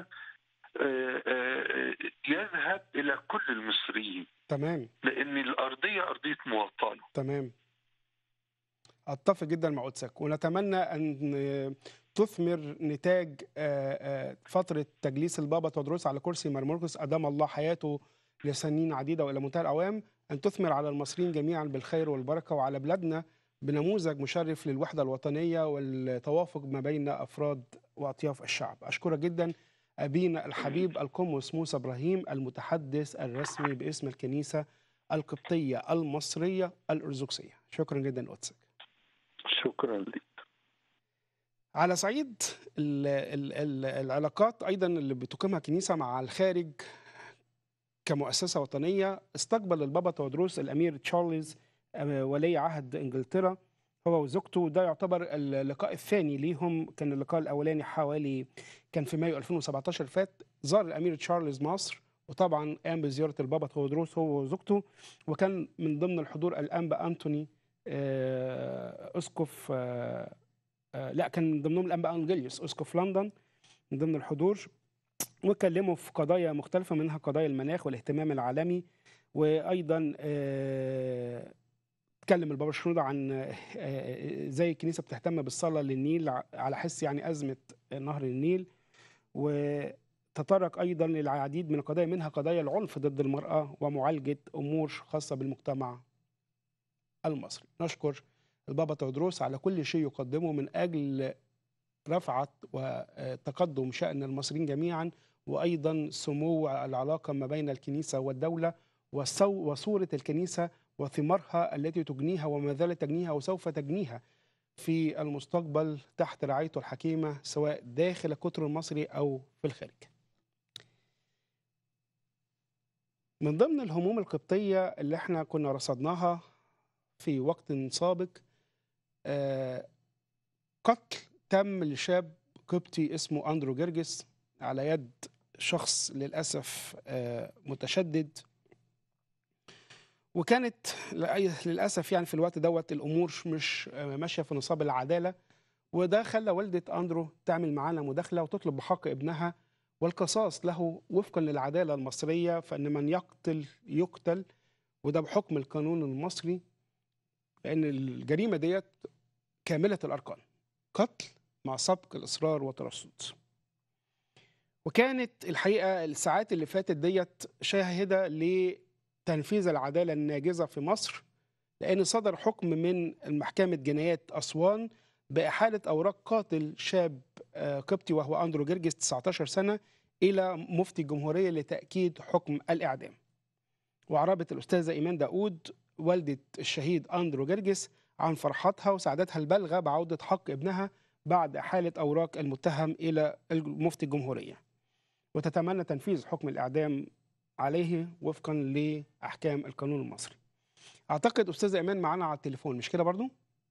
يذهب الى كل المصريين تمام لان الارضيه ارضيه مواطنه تمام اتفق جدا مع قدسك ونتمنى ان تثمر نتاج فتره تجليس البابا تودروس على كرسي مرمركس ادام الله حياته لسنين عديده والى منتهى الاعوام ان تثمر على المصريين جميعا بالخير والبركه وعلى بلادنا بنموذج مشرف للوحده الوطنيه والتوافق ما بين افراد واطياف الشعب. اشكرك جدا ابينا الحبيب القمص موسى ابراهيم المتحدث الرسمي باسم الكنيسه القبطيه المصريه الارثوذكسيه. شكرا جدا قدسك. شكرا لك. على صعيد ال ال ال العلاقات ايضا اللي بتقيمها الكنيسه مع الخارج كمؤسسة وطنية استقبل البابا تودروس الأمير تشارلز ولي عهد إنجلترا هو وزوجته ده يعتبر اللقاء الثاني ليهم كان اللقاء الأولاني حوالي كان في مايو 2017 فات زار الأمير تشارلز مصر وطبعا قام بزيارة البابا تودروس هو وزوجته وكان من ضمن الحضور الأنبا أنتوني أسقف لا كان من ضمنهم الأنبا أنجليوس أسقف لندن من ضمن الحضور واتكلموا في قضايا مختلفة منها قضايا المناخ والاهتمام العالمي وأيضا اتكلم البابا شنودة عن زي الكنيسة بتهتم بالصلاة للنيل على حس يعني أزمة نهر النيل وتطرق أيضا للعديد من القضايا منها قضايا العنف ضد المرأة ومعالجة أمور خاصة بالمجتمع المصري نشكر البابا تودروس على كل شيء يقدمه من أجل رفعت وتقدم شأن المصريين جميعا وأيضا سمو العلاقة ما بين الكنيسة والدولة وصورة الكنيسة وثمارها التي تجنيها وما زالت تجنيها وسوف تجنيها في المستقبل تحت رعايته الحكيمة سواء داخل القطر المصري أو في الخارج من ضمن الهموم القبطية اللي احنا كنا رصدناها في وقت سابق قتل تم لشاب قبطي اسمه أندرو جرجس على يد شخص للأسف متشدد وكانت للأسف يعني في الوقت دوت الأمور مش ماشية في نصاب العدالة وده خلى والدة أندرو تعمل معانا مداخلة وتطلب بحق ابنها والقصاص له وفقا للعدالة المصرية فإن من يقتل يقتل وده بحكم القانون المصري لأن الجريمة ديت كاملة الأركان قتل مع سبق الإصرار والترصد وكانت الحقيقة الساعات اللي فاتت ديت شاهدة لتنفيذ العدالة الناجزة في مصر لأن صدر حكم من محكمة جنايات أسوان بإحالة أوراق قاتل شاب قبطي وهو أندرو جرجس 19 سنة إلى مفتي الجمهورية لتأكيد حكم الإعدام وعربت الأستاذة إيمان داود والدة الشهيد أندرو جرجس عن فرحتها وسعادتها البالغة بعودة حق ابنها بعد إحالة أوراق المتهم إلى مفتي الجمهورية وتتمنى تنفيذ حكم الإعدام عليه وفقا لأحكام القانون المصري اعتقد استاذه ايمان معانا على التليفون مش كده برضو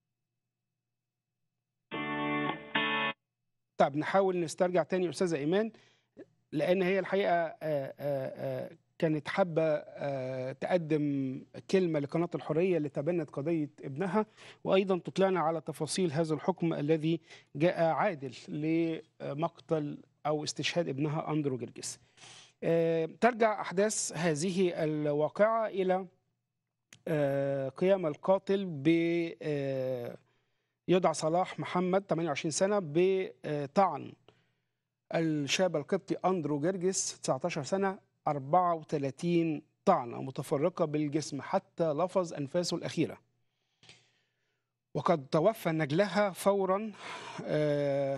طب نحاول نسترجع تاني استاذه ايمان لان هي الحقيقه آه، آه، آه، كانت حابه آه، تقدم كلمه لقناه الحريه اللي تبنت قضيه ابنها وايضا تطلعنا على تفاصيل هذا الحكم الذي جاء عادل لمقتل او استشهاد ابنها اندرو جرجس. آه، ترجع احداث هذه الواقعه الى آه، قيام القاتل ب آه، يدعى صلاح محمد 28 سنه بطعن الشاب القبطي اندرو جرجس 19 سنه 34 طعنه متفرقه بالجسم حتى لفظ انفاسه الاخيره. وقد توفى نجلها فورا آه،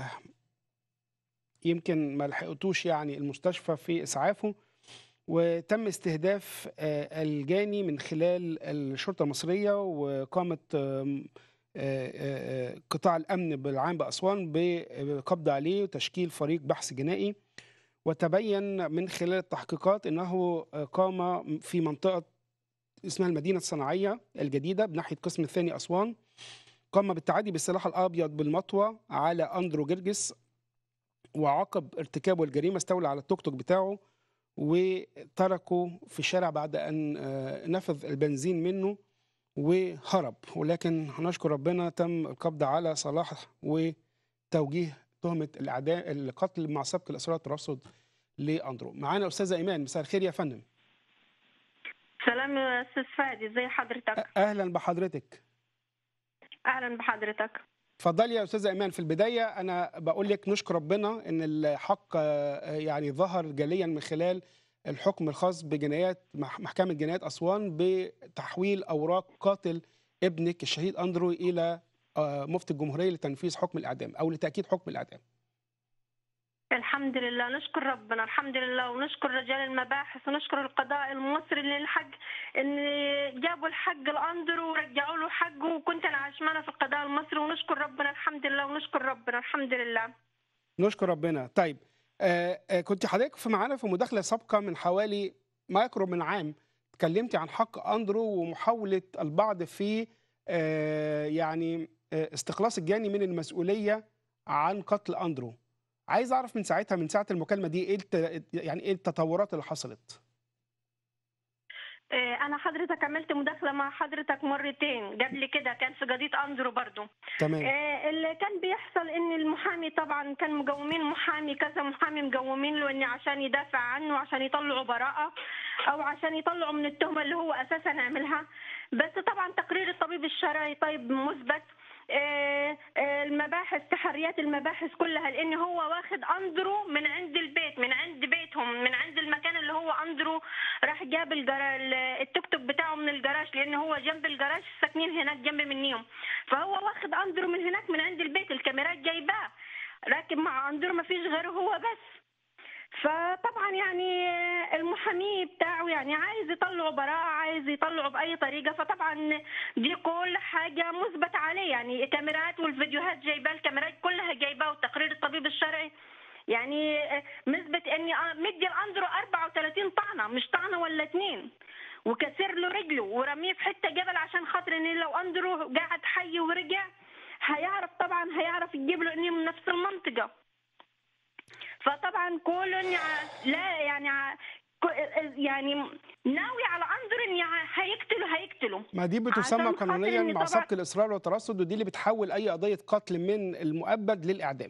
يمكن ما لحقتوش يعني المستشفى في اسعافه وتم استهداف آه، الجاني من خلال الشرطه المصريه وقامت آم، آه، آه، آه، قطاع الامن بالعام باسوان بقبض عليه وتشكيل فريق بحث جنائي وتبين من خلال التحقيقات انه آه، قام في منطقه اسمها المدينه الصناعيه الجديده بناحيه قسم الثاني اسوان قام بالتعدي بالسلاح الابيض بالمطوه على اندرو جرجس وعقب ارتكابه الجريمه استولى على التوك توك بتاعه وتركه في الشارع بعد ان آه، نفذ البنزين منه وهرب ولكن نشكر ربنا تم القبض على صلاح وتوجيه تهمه الاعداء القتل مع سبق الاصرار والترصد لاندرو معانا استاذه ايمان مساء الخير يا فندم سلام يا استاذ فادي ازي حضرتك اهلا بحضرتك اهلا بحضرتك اتفضلي يا استاذه ايمان في البدايه انا بقول لك نشكر ربنا ان الحق آه، يعني ظهر جليا من خلال الحكم الخاص بجنايات مح- محكمه جنايات اسوان بتحويل اوراق قاتل ابنك الشهيد اندرو الى آه، مفتي الجمهوريه لتنفيذ حكم الاعدام او لتاكيد حكم الاعدام الحمد لله نشكر ربنا الحمد لله ونشكر رجال المباحث ونشكر القضاء المصري اللي الحق ان جابوا الحق الاندرو ورجعوا له حقه وكنت انا عشمانه في القضاء المصري ونشكر ربنا الحمد لله ونشكر ربنا الحمد لله نشكر ربنا طيب آه آه كنت حضرتك في معانا في مداخله سابقه من حوالي ما يقرب من عام اتكلمتي عن حق اندرو ومحاوله البعض في آه يعني آه استخلاص الجاني من المسؤوليه عن قتل اندرو عايز اعرف من ساعتها من ساعه المكالمه دي ايه الت- يعني ايه التطورات اللي حصلت إيه، انا حضرتك عملت مداخله مع حضرتك مرتين قبل كده كان في قضيه اندرو برضو تمام آه، اللي كان بيحصل ان المحامي طبعا كان مقومين محامي كذا محامي مقومين له ان عشان يدافع عنه عشان يطلعوا براءة او عشان يطلعوا من التهمة اللي هو اساسا عملها بس طبعا تقرير الطبيب الشرعي طيب مثبت آه، آه، المباحث تحريات المباحث كلها لان هو واخد اندرو من عند البيت من عند بيتهم من عند المكان اللي هو اندرو راح جاب الجرا- التوك توك بتاعه من الجراج لان هو جنب الجراج ساكنين هناك جنب منيهم فهو واخد اندرو من هناك من عند البيت الكاميرات جايباه راكب مع اندرو ما فيش غيره هو بس فطبعا يعني المحامي بتاعه يعني عايز يطلعه براءة عايز يطلعه بأي طريقة فطبعا دي كل حاجة مثبت عليه يعني الكاميرات والفيديوهات جايباه الكاميرات كلها جايباه وتقرير الطبيب الشرعي يعني مثبت اني مدي الاندرو 34 طعنة مش طعنة ولا اتنين وكسر له رجله ورميه في حتة جبل عشان خاطر ان لو اندرو قاعد حي ورجع هيعرف طبعا هيعرف يجيب له اني من نفس المنطقة فطبعا كل لا يعني ع- ك- يعني ناوي على اندرو ان يع- هيقتله هيقتله ما دي بتسمى عشان خاطر قانونيا إن مع طبعاً- سبق الاصرار والترصد ودي اللي بتحول اي قضيه قتل من المؤبد للاعدام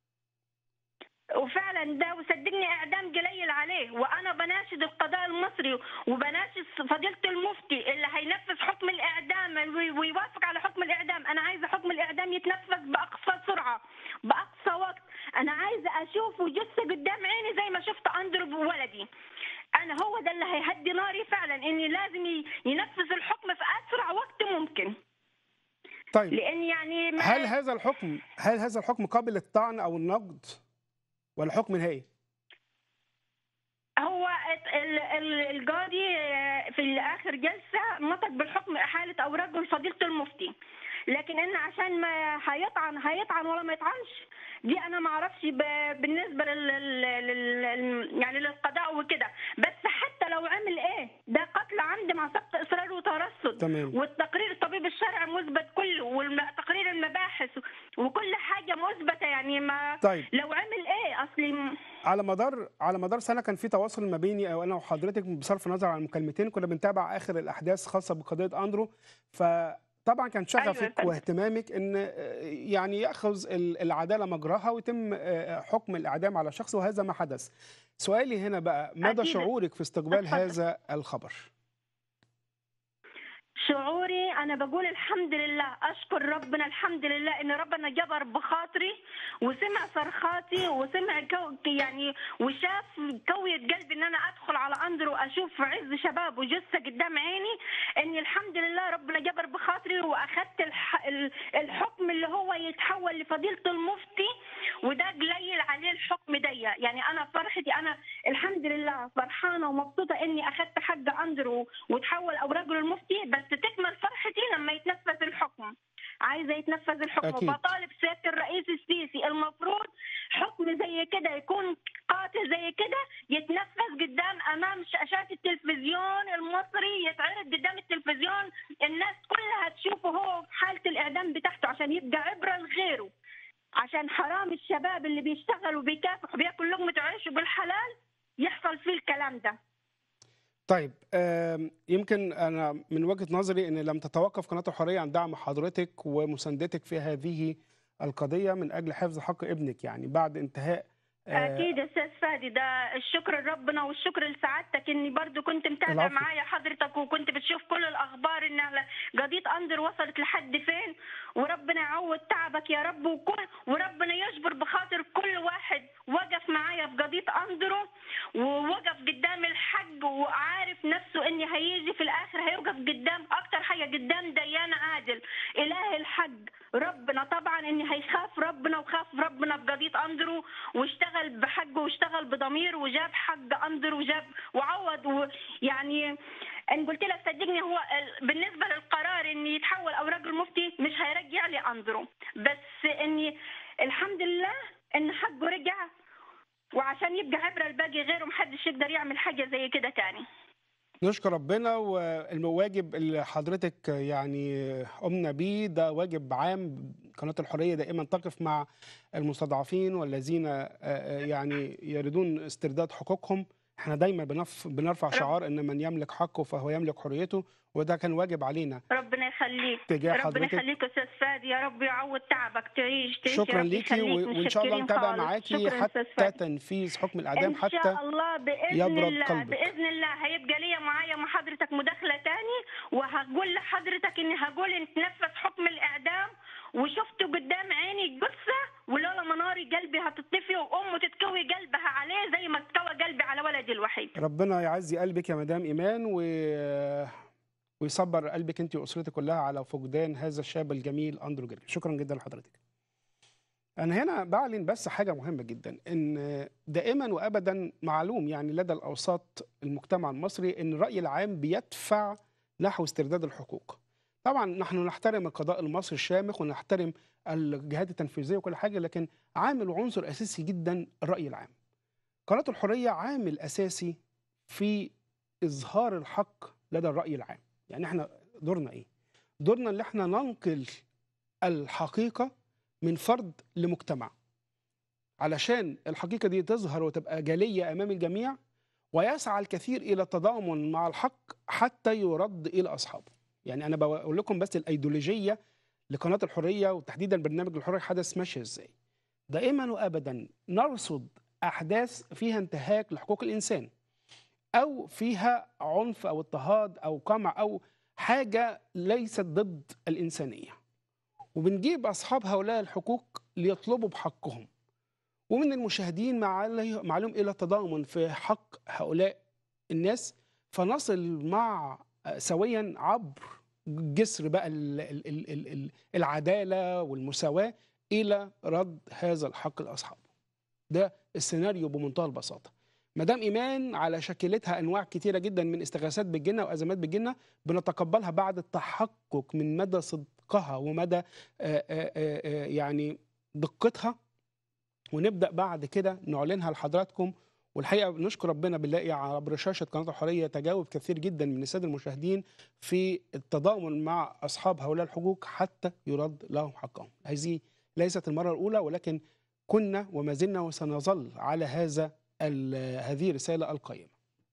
وفعلا ده وصدقني اعدام قليل عليه وانا بناشد القضاء المصري وبناشد فضيله المفتي اللي هينفذ حكم الاعدام وي- ويوافق على حكم الاعدام انا عايزه حكم الاعدام يتنفذ باقصى سرعه باقصى وقت انا عايزه اشوفه جثه قدام عيني زي ما شفت اندرو بولدي انا هو ده اللي هيهدي ناري فعلا اني لازم ي- ينفذ الحكم في اسرع وقت ممكن طيب لان يعني ما هل هذا الحكم هل هذا الحكم قابل للطعن او النقد ولا حكم نهائي؟ هو ال- ال- القاضي في اخر جلسه نطق بالحكم احاله اوراقه لفضيله المفتي لكن ان عشان ما هيطعن هيطعن ولا ما يطعنش دي انا ما اعرفش ب- بالنسبه لل... لل... لل... يعني للقضاء وكده بس حتى لو عمل ايه ده قتل عمد مع سبق اصرار وترصد تمام والتقرير الطبيب الشرعي مثبت كله وتقرير المباحث وكل حاجه مثبته يعني ما طيب لو عمل ايه اصلي على مدار على مدار سنه كان في تواصل ما بيني او انا وحضرتك بصرف النظر عن المكالمتين كنا بنتابع اخر الاحداث خاصه بقضيه اندرو فطبعا كان أيوة يا شغفك فندم. واهتمامك ان آه، يعني ياخذ ال- العداله مجراها ويتم آه، حكم الاعدام على شخص وهذا ما حدث سؤالي هنا بقى مدى أكيد. شعورك في استقبال اتفضل. هذا الخبر شعوري انا بقول الحمد لله اشكر ربنا الحمد لله ان ربنا جبر بخاطري وسمع صرخاتي وسمع كو يعني وشاف كوية قلبي ان انا ادخل على اندرو واشوف عز شباب وجثه قدام عيني اني الحمد لله ربنا جبر بخاطري واخدت الح... ال- الحكم اللي هو يتحول لفضيله المفتي وده قليل عليه الحكم ده يعني انا فرحتي انا الحمد لله فرحانه ومبسوطه اني اخدت حق اندرو وتحول اوراقه للمفتي بس تكمل فرحتي لما يتنفذ الحكم عايزه يتنفذ الحكم أكيد. وبطالب سياده الرئيس السيسي المفروض حكم زي كده يكون قاتل زي كده يتنفذ قدام امام شاشات التلفزيون المصري يتعرض قدام التلفزيون الناس كلها تشوفه هو في حاله الاعدام بتاعته عشان يبقى عبره لغيره عشان حرام الشباب اللي بيشتغل وبيكافح وبياكل لقمه عيشه بالحلال يحصل فيه الكلام ده طيب آم، يمكن انا من وجهه نظري ان لم تتوقف قناه الحريه عن دعم حضرتك ومساندتك في هذه القضيه من اجل حفظ حق ابنك يعني بعد انتهاء آه، اكيد يا استاذ فادي ده الشكر لربنا والشكر لسعادتك اني برضو كنت متابع العفو. معايا حضرتك وكنت بتشوف كل الاخبار ان على- قضيه اندر وصلت لحد فين وربنا يعوض تعبك يا رب وكل وربنا يجبر بخاطر كل واحد وقف معايا في قضيه اندرو ووقف قدام الحق وعارف نفسه اني هيجي في الاخر هيوقف قدام اكتر حاجه قدام ديان عادل اله الحق ربنا طبعا اني هيخاف ربنا وخاف ربنا في قضيه اندرو واشتغل بحقه واشتغل بضمير وجاب حق اندرو وجاب وعوض ويعني ان قلت لك صدقني هو ال- بالنسبه للقرار ان يتحول اوراق المفتي مش هيرجع لي اندرو بس اني الحمد لله ان حقه رجع وعشان يبقى عبره الباقي غيره محدش يقدر يعمل حاجه زي كده تاني نشكر ربنا والواجب اللي حضرتك يعني قمنا بيه ده واجب عام قناة الحرية دائما تقف مع المستضعفين والذين آه، آه، يعني يريدون استرداد حقوقهم احنا دايما بنف بنرفع شعار ان من يملك حقه فهو يملك حريته وده كان واجب علينا ربنا يخليك تجاه ربنا حضرتك يخليك يا استاذ فادي يا رب يعوض تعبك تعيش تعيش يا شكرا رب ليكي يخليك. و- وان شاء الله متشكرين نتابع خالص. معاكي شكرا يا أستاذ حتى فادي. تنفيذ حكم الاعدام ان حتى شاء الله باذن يبرد الله قلبك. باذن الله هيبقى ليا معايا مع حضرتك مداخله تاني وهقول لحضرتك اني هقول ان تنفذ حكم الاعدام وشفته قدام عيني الجثه ولولا مناري قلبي هتطفي وامه تتكوي قلبها عليه زي ما تكوى قلبي على ولدي الوحيد ربنا يعزي قلبك يا مدام ايمان و... ويصبر قلبك انت واسرتك كلها على فقدان هذا الشاب الجميل اندرو جرجر شكرا جدا لحضرتك انا هنا بعلن بس حاجه مهمه جدا ان دائما وابدا معلوم يعني لدى الاوساط المجتمع المصري ان الراي العام بيدفع نحو استرداد الحقوق طبعا نحن نحترم القضاء المصري الشامخ ونحترم الجهات التنفيذيه وكل حاجه لكن عامل وعنصر اساسي جدا الراي العام قناه الحريه عامل اساسي في اظهار الحق لدى الراي العام يعني احنا دورنا ايه دورنا ان احنا ننقل الحقيقه من فرد لمجتمع علشان الحقيقه دي تظهر وتبقى جليه امام الجميع ويسعى الكثير الى التضامن مع الحق حتى يرد الى اصحابه يعني انا بقول لكم بس الايديولوجيه لقناه الحريه وتحديدا برنامج الحريه حدث ماشي ازاي دائما وابدا نرصد احداث فيها انتهاك لحقوق الانسان او فيها عنف او اضطهاد او قمع او حاجه ليست ضد الانسانيه وبنجيب اصحاب هؤلاء الحقوق ليطلبوا بحقهم ومن المشاهدين معلي- معلوم الى تضامن في حق هؤلاء الناس فنصل مع سويا عبر جسر بقى ال- ال- ال- ال- ال- العداله والمساواه الى رد هذا الحق لاصحابه. ده السيناريو بمنتهى البساطه. مدام ايمان على شكلتها انواع كتيره جدا من استغاثات بالجنه وازمات بالجنه بنتقبلها بعد التحقق من مدى صدق عمقها ومدى آه، آه، آه، آه، يعني دقتها ونبدا بعد كده نعلنها لحضراتكم والحقيقه نشكر ربنا بنلاقي عبر شاشه قناه الحريه تجاوب كثير جدا من الساده المشاهدين في التضامن مع اصحاب هؤلاء الحقوق حتى يرد لهم حقهم. هذه ليست المره الاولى ولكن كنا وما زلنا وسنظل على هذا ال- هذه الرساله القيمه.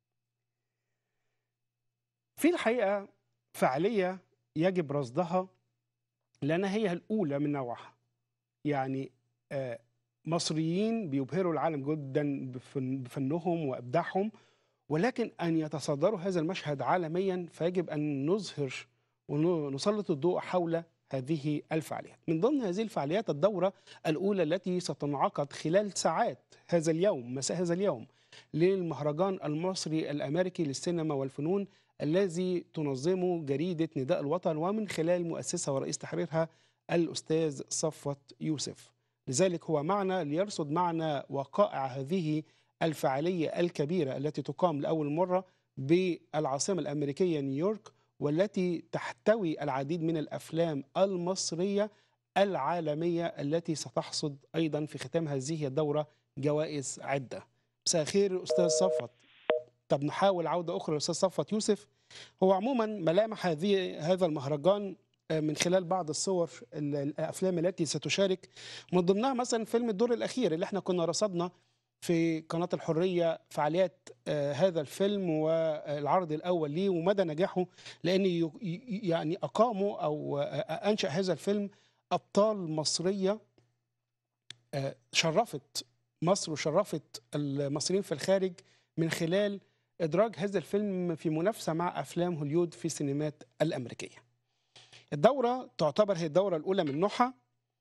في الحقيقه فعاليه يجب رصدها لانها هي الاولى من نوعها. يعني آه، مصريين بيبهروا العالم جدا بفن- بفنهم وابداعهم ولكن ان يتصدروا هذا المشهد عالميا فيجب ان نظهر ونسلط الضوء حول هذه الفعاليات. من ضمن هذه الفعاليات الدوره الاولى التي ستنعقد خلال ساعات هذا اليوم مساء هذا اليوم للمهرجان المصري الامريكي للسينما والفنون الذي تنظمه جريده نداء الوطن ومن خلال مؤسسها ورئيس تحريرها الاستاذ صفوت يوسف. لذلك هو معنا ليرصد معنا وقائع هذه الفعالية الكبيرة التي تقام لأول مرة بالعاصمة الأمريكية نيويورك والتي تحتوي العديد من الأفلام المصرية العالمية التي ستحصد أيضا في ختام هذه الدورة جوائز عدة مساء الخير أستاذ صفوت طب نحاول عودة أخرى للأستاذ صفوت يوسف هو عموما ملامح هذه هذا المهرجان آه، من خلال بعض الصور ال- الافلام التي ستشارك من ضمنها مثلا فيلم الدور الاخير اللي احنا كنا رصدنا في قناه الحريه فعاليات آه، هذا الفيلم والعرض الاول ليه ومدى نجاحه لان ي- ي- يعني اقاموا او آه، انشا هذا الفيلم ابطال مصريه آه، شرفت مصر وشرفت المصريين في الخارج من خلال ادراج هذا الفيلم في منافسه مع افلام هوليود في السينمات الامريكيه. الدورة تعتبر هي الدورة الأولى من نوعها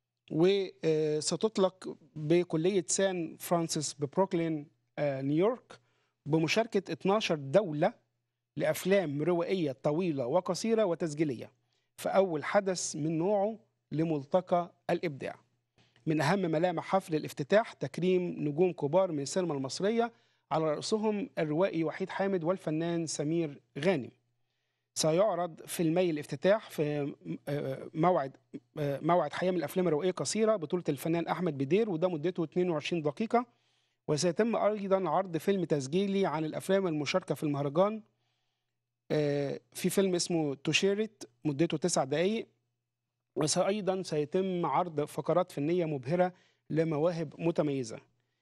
وستطلق بكلية سان فرانسيس ببروكلين آه، نيويورك بمشاركة 12 دولة لأفلام روائية طويلة وقصيرة وتسجيلية فأول حدث من نوعه لملتقى الإبداع من أهم ملامح حفل الافتتاح تكريم نجوم كبار من السينما المصرية على رأسهم الروائي وحيد حامد والفنان سمير غانم سيعرض فيلمي الافتتاح في آه، موعد آه، موعد حياه من الافلام الروائيه قصيره بطوله الفنان احمد بدير وده مدته 22 دقيقه وسيتم ايضا عرض فيلم تسجيلي عن الافلام المشاركه في المهرجان آه، في فيلم اسمه توشيرت مدته 9 دقائق وأيضا سيتم عرض فقرات فنيه مبهره لمواهب متميزه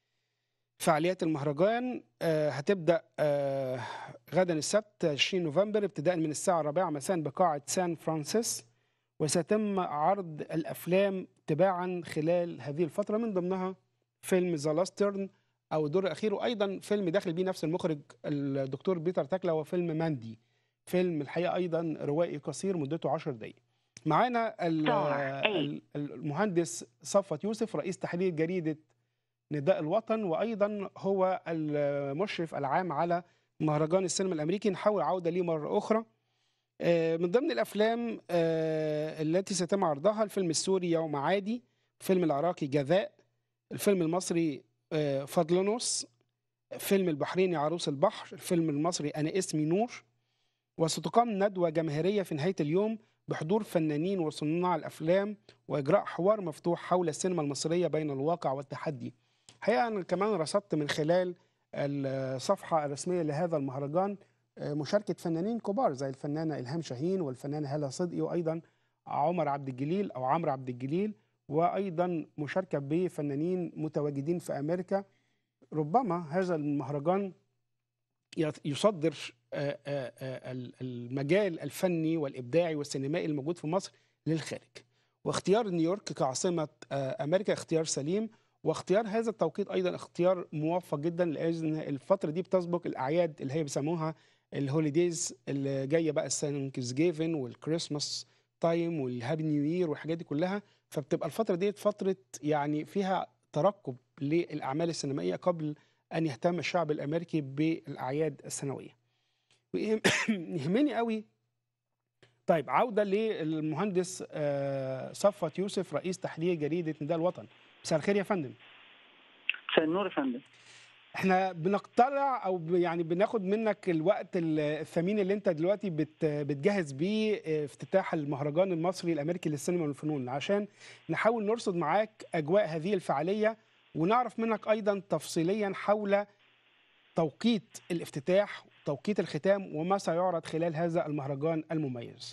فعاليات المهرجان آه، هتبدا آه، غدا السبت 20 نوفمبر ابتداء من الساعه الرابعه مساء بقاعه سان فرانسيس وسيتم عرض الافلام تباعا خلال هذه الفتره من ضمنها فيلم ذا لاسترن او الدور الاخير وايضا فيلم داخل بيه نفس المخرج الدكتور بيتر تاكلا هو فيلم ماندي فيلم الحقيقه ايضا روائي قصير مدته 10 دقائق معانا ال- Star eight. ال- المهندس صفوت يوسف رئيس تحرير جريده نداء الوطن وايضا هو المشرف العام على مهرجان السينما الامريكي نحاول عوده ليه مره اخرى آه، من ضمن الافلام آه، التي سيتم عرضها الفيلم السوري يوم عادي الفيلم العراقي جذاء الفيلم المصري آه، فضلنص فيلم البحريني عروس البحر الفيلم المصري انا اسمي نور وستقام ندوه جماهيريه في نهايه اليوم بحضور فنانين وصناع الافلام واجراء حوار مفتوح حول السينما المصريه بين الواقع والتحدي الحقيقه انا كمان رصدت من خلال الصفحه الرسميه لهذا المهرجان آه، مشاركه فنانين كبار زي الفنانه الهام شاهين والفنانه هاله صدقي وايضا عمر عبد الجليل او عمرو عبد الجليل وايضا مشاركه بفنانين متواجدين في امريكا ربما هذا المهرجان يت- يصدر آه، آه، آه، ال- المجال الفني والابداعي والسينمائي الموجود في مصر للخارج واختيار نيويورك كعاصمه آه، امريكا اختيار سليم واختيار هذا التوقيت ايضا اختيار موفق جدا لان الفتره دي بتسبق الاعياد اللي هي بيسموها الهوليديز اللي جايه بقى الثانكس جيفن والكريسماس تايم والهابي نيو يير والحاجات دي كلها فبتبقى الفتره دي فتره يعني فيها ترقب للاعمال السينمائيه قبل ان يهتم الشعب الامريكي بالاعياد السنويه. ويهم- يهمني قوي طيب عوده للمهندس آه، صفوت يوسف رئيس تحرير جريده نداء الوطن. مساء الخير يا فندم. مساء النور يا فندم احنا بنقترع او ب- يعني بناخد منك الوقت ال- الثمين اللي انت دلوقتي بت بتجهز بيه اه، افتتاح المهرجان المصري الامريكي للسينما والفنون عشان نحاول نرصد معاك اجواء هذه الفعاليه ونعرف منك ايضا تفصيليا حول توقيت الافتتاح توقيت الختام وما سيعرض خلال هذا المهرجان المميز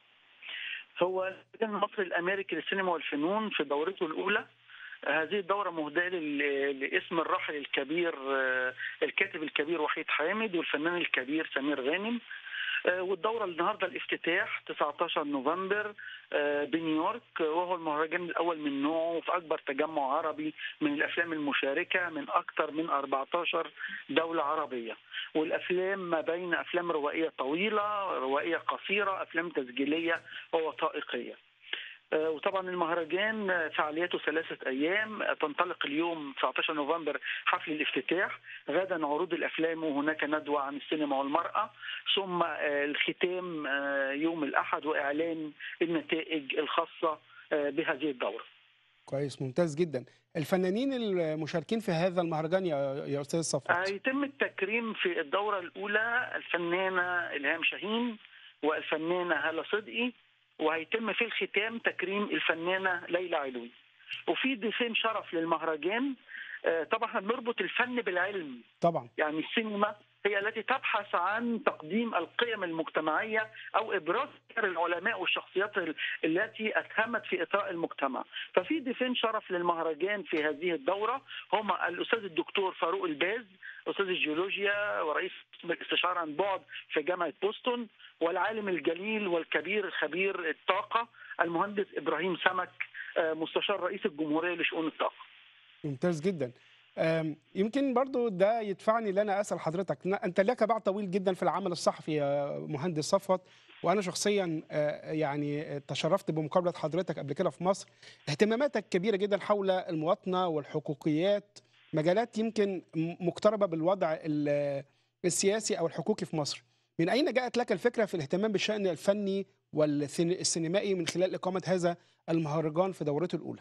هو المهرجان المصري الامريكي للسينما والفنون في دورته الاولى هذه الدورة مهداة لل- لاسم الراحل الكبير آه، الكاتب الكبير وحيد حامد والفنان الكبير سمير غانم آه، والدورة النهاردة الافتتاح 19 نوفمبر آه، بنيويورك آه، وهو المهرجان الأول من نوعه في أكبر تجمع عربي من الأفلام المشاركة من أكثر من 14 دولة عربية والأفلام ما بين أفلام روائية طويلة روائية قصيرة أفلام تسجيلية ووثائقية آه، وطبعا المهرجان آه، فعالياته ثلاثة أيام آه، تنطلق اليوم 19 نوفمبر حفل الافتتاح غدا عروض الأفلام وهناك ندوة عن السينما والمرأة ثم آه، الختام آه، يوم الأحد وإعلان النتائج الخاصة آه، بهذه الدورة كويس ممتاز جدا الفنانين المشاركين في هذا المهرجان يا يا استاذ صفوت هيتم التكريم في الدورة الأولى الفنانة إلهام شاهين والفنانة هالة صدقي وهيتم في الختام تكريم الفنانة ليلى علوي وفي ضيفين شرف للمهرجان آه، طبعا احنا بنربط الفن بالعلم طبعا يعني السينما هي التي تبحث عن تقديم القيم المجتمعية أو إبراز سير العلماء والشخصيات ال- التي أسهمت في إطراء المجتمع ففي ضيفين شرف للمهرجان في هذه الدورة هما الأستاذ الدكتور فاروق الباز أستاذ الجيولوجيا ورئيس قسم الاستشارة عن بعد في جامعة بوسطن والعالم الجليل والكبير الخبير الطاقة المهندس إبراهيم سمك آه، مستشار رئيس الجمهورية لشؤون الطاقة ممتاز جدا أم، يمكن برضو ده يدفعني ان انا اسال حضرتك ن- انت لك باع طويل جدا في العمل الصحفي يا مهندس صفوت وانا شخصيا آه، يعني تشرفت بمقابله حضرتك قبل كده في مصر اهتماماتك كبيره جدا حول المواطنه والحقوقيات مجالات يمكن م- مقتربه بالوضع ال- السياسي او الحقوقي في مصر من اين جاءت لك الفكره في الاهتمام بالشان الفني والسينمائي من خلال اقامه هذا المهرجان في دورته الاولى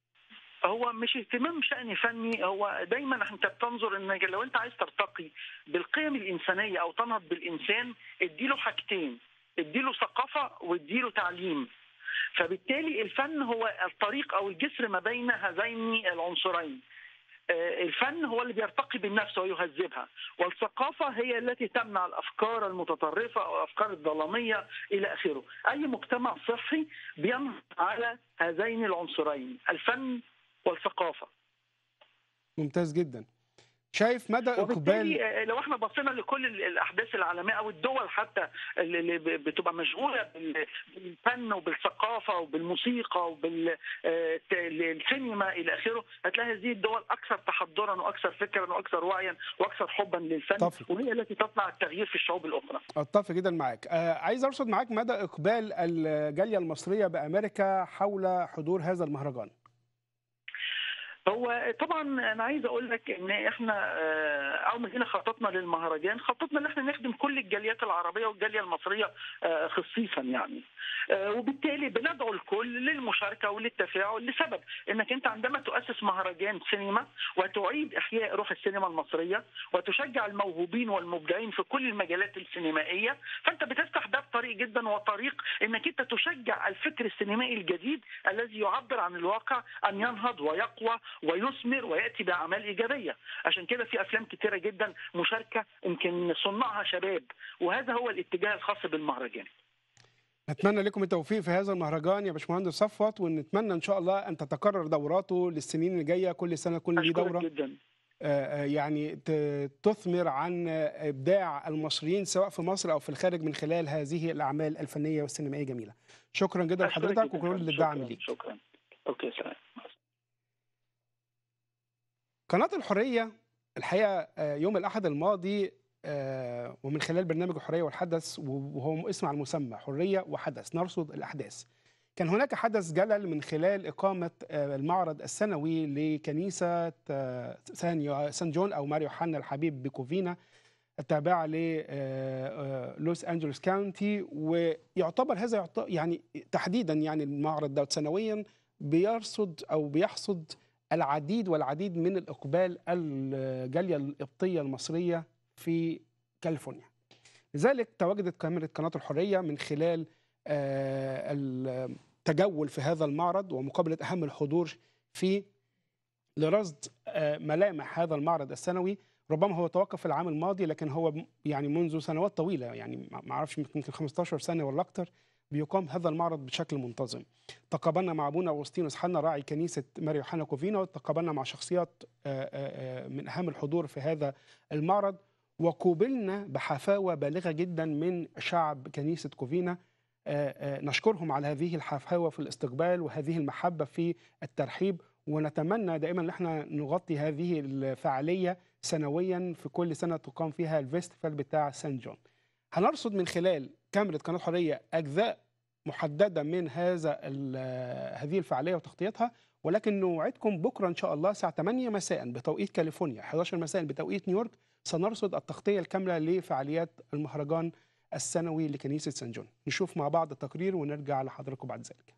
هو مش اهتمام شأن فني هو دايما انت بتنظر ان لو انت عايز ترتقي بالقيم الانسانيه او تنهض بالانسان اديله حاجتين اديله ثقافه واديله تعليم فبالتالي الفن هو الطريق او الجسر ما بين هذين العنصرين آه، الفن هو اللي بيرتقي بالنفس ويهذبها والثقافة هي التي تمنع الأفكار المتطرفة أو الأفكار الظلامية إلى آخره أي مجتمع صحي بينهض على هذين العنصرين الفن والثقافة ممتاز جدا شايف مدى اقبال وبالتالي آه، لو احنا بصينا لكل ال- الاحداث العالميه او الدول حتى اللي اللي ب- بتبقى مشغوله بال- بالفن وبالثقافه وبالموسيقى وبالسينما الى اخره هتلاقي هذه الدول اكثر تحضرا واكثر فكرا واكثر وعيا واكثر حبا للفن اتفق. وهي التي تصنع التغيير في الشعوب الاخرى اتفق جدا معاك آه عايز ارصد معاك مدى اقبال الجاليه المصريه بامريكا حول حضور هذا المهرجان هو طبعا انا عايز اقول لك ان احنا آه، اول ما جينا خططنا للمهرجان خططنا ان احنا نخدم كل الجاليات العربيه والجاليه المصريه آه، خصيصا يعني آه، وبالتالي بندعو الكل للمشاركه وللتفاعل لسبب انك انت عندما تؤسس مهرجان سينما وتعيد احياء روح السينما المصريه وتشجع الموهوبين والمبدعين في كل المجالات السينمائيه فانت بتفتح باب طريق جدا وطريق انك انت تشجع الفكر السينمائي الجديد الذي يعبر عن الواقع ان ينهض ويقوى ويثمر وياتي باعمال ايجابيه عشان كده في افلام كتيره جدا مشاركه يمكن صناعها شباب وهذا هو الاتجاه الخاص بالمهرجان نتمنى لكم التوفيق في هذا المهرجان يا باشمهندس صفوت ونتمنى ان شاء الله ان تتكرر دوراته للسنين اللي جايه كل سنه تكون ليه اشكرك دوره جدا آه، آه، يعني ت- تثمر عن آه، ابداع المصريين سواء في مصر او في الخارج من خلال هذه الاعمال الفنيه والسينمائيه جميله شكرا جدا أشكرك لحضرتك جداً. وكل الدعم شكراً. ليك شكرا اوكي سلام قناة الحرية الحقيقة آه، يوم الأحد الماضي آه، ومن خلال برنامج الحرية والحدث وهو اسم على المسمى حرية وحدث نرصد الأحداث كان هناك حدث جلل من خلال إقامة آه، المعرض السنوي لكنيسة آه، سان يو- سان جون أو ماريو حنا الحبيب بكوفينا التابعة للوس أنجلوس كاونتي ويعتبر هذا يعت- يعني تحديدا يعني المعرض ده سنويا بيرصد أو بيحصد العديد والعديد من الإقبال الجالية القبطية المصرية في كاليفورنيا لذلك تواجدت كاميرا قناة الحرية من خلال آه، التجول في هذا المعرض ومقابلة أهم الحضور فيه لرصد آه، ملامح هذا المعرض السنوي ربما هو توقف العام الماضي لكن هو م- يعني منذ سنوات طويلة يعني ما ما اعرفش يمكن 15 سنة ولا أكتر بيقام هذا المعرض بشكل منتظم تقابلنا مع ابونا اغسطينوس حنا راعي كنيسه ماريو حنا كوفينا وتقابلنا مع شخصيات آه، آه، آه، من اهم الحضور في هذا المعرض وقوبلنا بحفاوه بالغه جدا من شعب كنيسه كوفينا آه، آه، نشكرهم على هذه الحفاوه في الاستقبال وهذه المحبه في الترحيب ونتمنى دائما ان احنا نغطي هذه الفعاليه سنويا في كل سنه تقام فيها الفيستيفال بتاع سان جون. هنرصد من خلال كاميرا قناه حريه اجزاء محدده من هذا ال- هذه الفعاليه وتغطيتها ولكن نوعدكم بكره ان شاء الله الساعه 8 مساء بتوقيت كاليفورنيا 11 مساء بتوقيت نيويورك سنرصد التغطيه الكامله لفعاليات المهرجان السنوي لكنيسه سان جون نشوف مع بعض التقرير ونرجع لحضراتكم بعد ذلك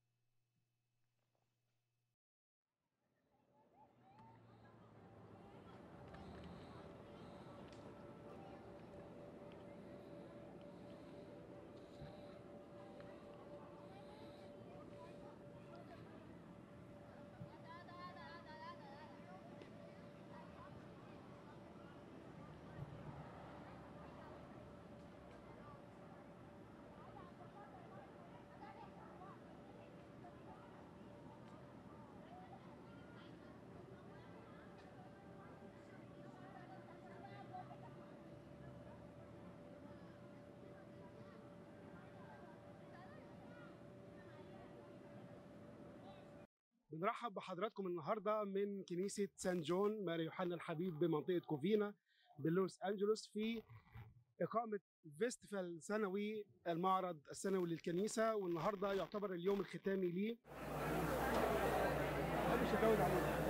بنرحب بحضراتكم النهارده من كنيسه سان جون ماري يوحنا الحبيب بمنطقه كوفينا بلوس انجلوس في اقامه فيستيفال سنوي المعرض السنوي للكنيسه والنهارده يعتبر اليوم الختامي ليه مش هزود عليه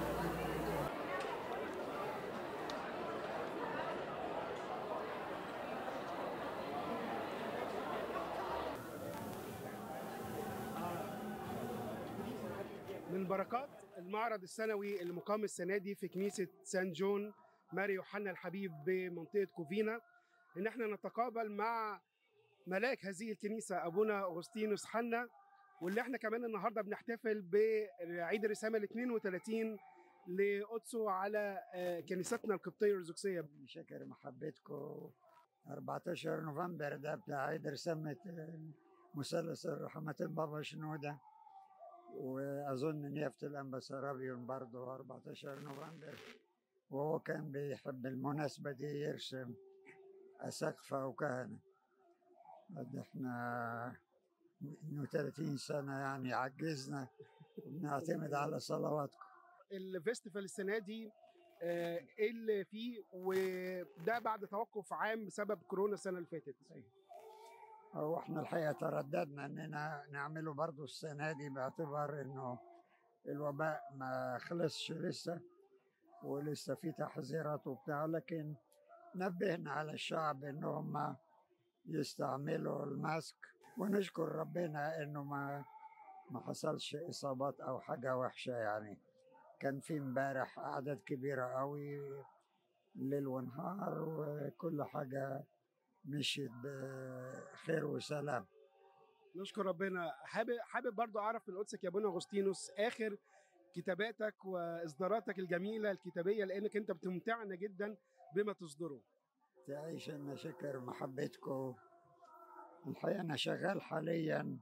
من بركات المعرض السنوي اللي مقام السنه دي في كنيسه سان جون ماري يوحنا الحبيب بمنطقه كوفينا ان احنا نتقابل مع ملاك هذه الكنيسه ابونا اغسطينوس حنا واللي احنا كمان النهارده بنحتفل بعيد الرسامه ال 32 لقدسه على آه، كنيستنا القبطيه الارثوذكسيه شكر محبتكم 14 نوفمبر ده بتاع عيد رسامة مثلث رحمة البابا شنودة وأظن نيافة الأنبا سرابيون برضه 14 نوفمبر وهو كان بيحب المناسبة دي يرسم أساقفة وكهنة قد احنا 32 سنة يعني عجزنا وبنعتمد على صلواتكم الفيستيفال السنه دي آه، ايه اللي فيه وده بعد توقف عام بسبب كورونا السنه اللي فاتت هو احنا الحقيقه ترددنا اننا نعمله برضو السنه دي باعتبار انه الوباء ما خلصش لسه ولسه في تحذيرات وبتاع لكن نبهنا على الشعب انهم يستعملوا الماسك ونشكر ربنا انه ما ما حصلش اصابات او حاجه وحشه يعني كان في امبارح اعداد كبيره قوي ليل ونهار وكل حاجه مشيت بخير وسلام نشكر ربنا حابب حابب برضو اعرف من قدسك يا ابونا اغسطينوس اخر كتاباتك واصداراتك الجميله الكتابيه لانك انت بتمتعنا جدا بما تصدره تعيش انا شكر محبتكم الحقيقه انا شغال حاليا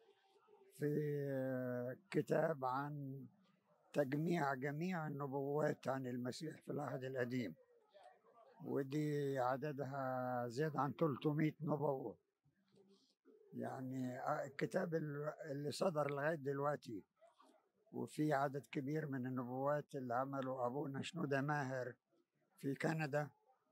في كتاب عن تجميع جميع النبوات عن المسيح في العهد القديم ودي عددها زاد عن 300 نبوة يعني الكتاب اللي صدر لغاية دلوقتي وفي عدد كبير من النبوات اللي عمله أبونا شنودة ماهر في كندا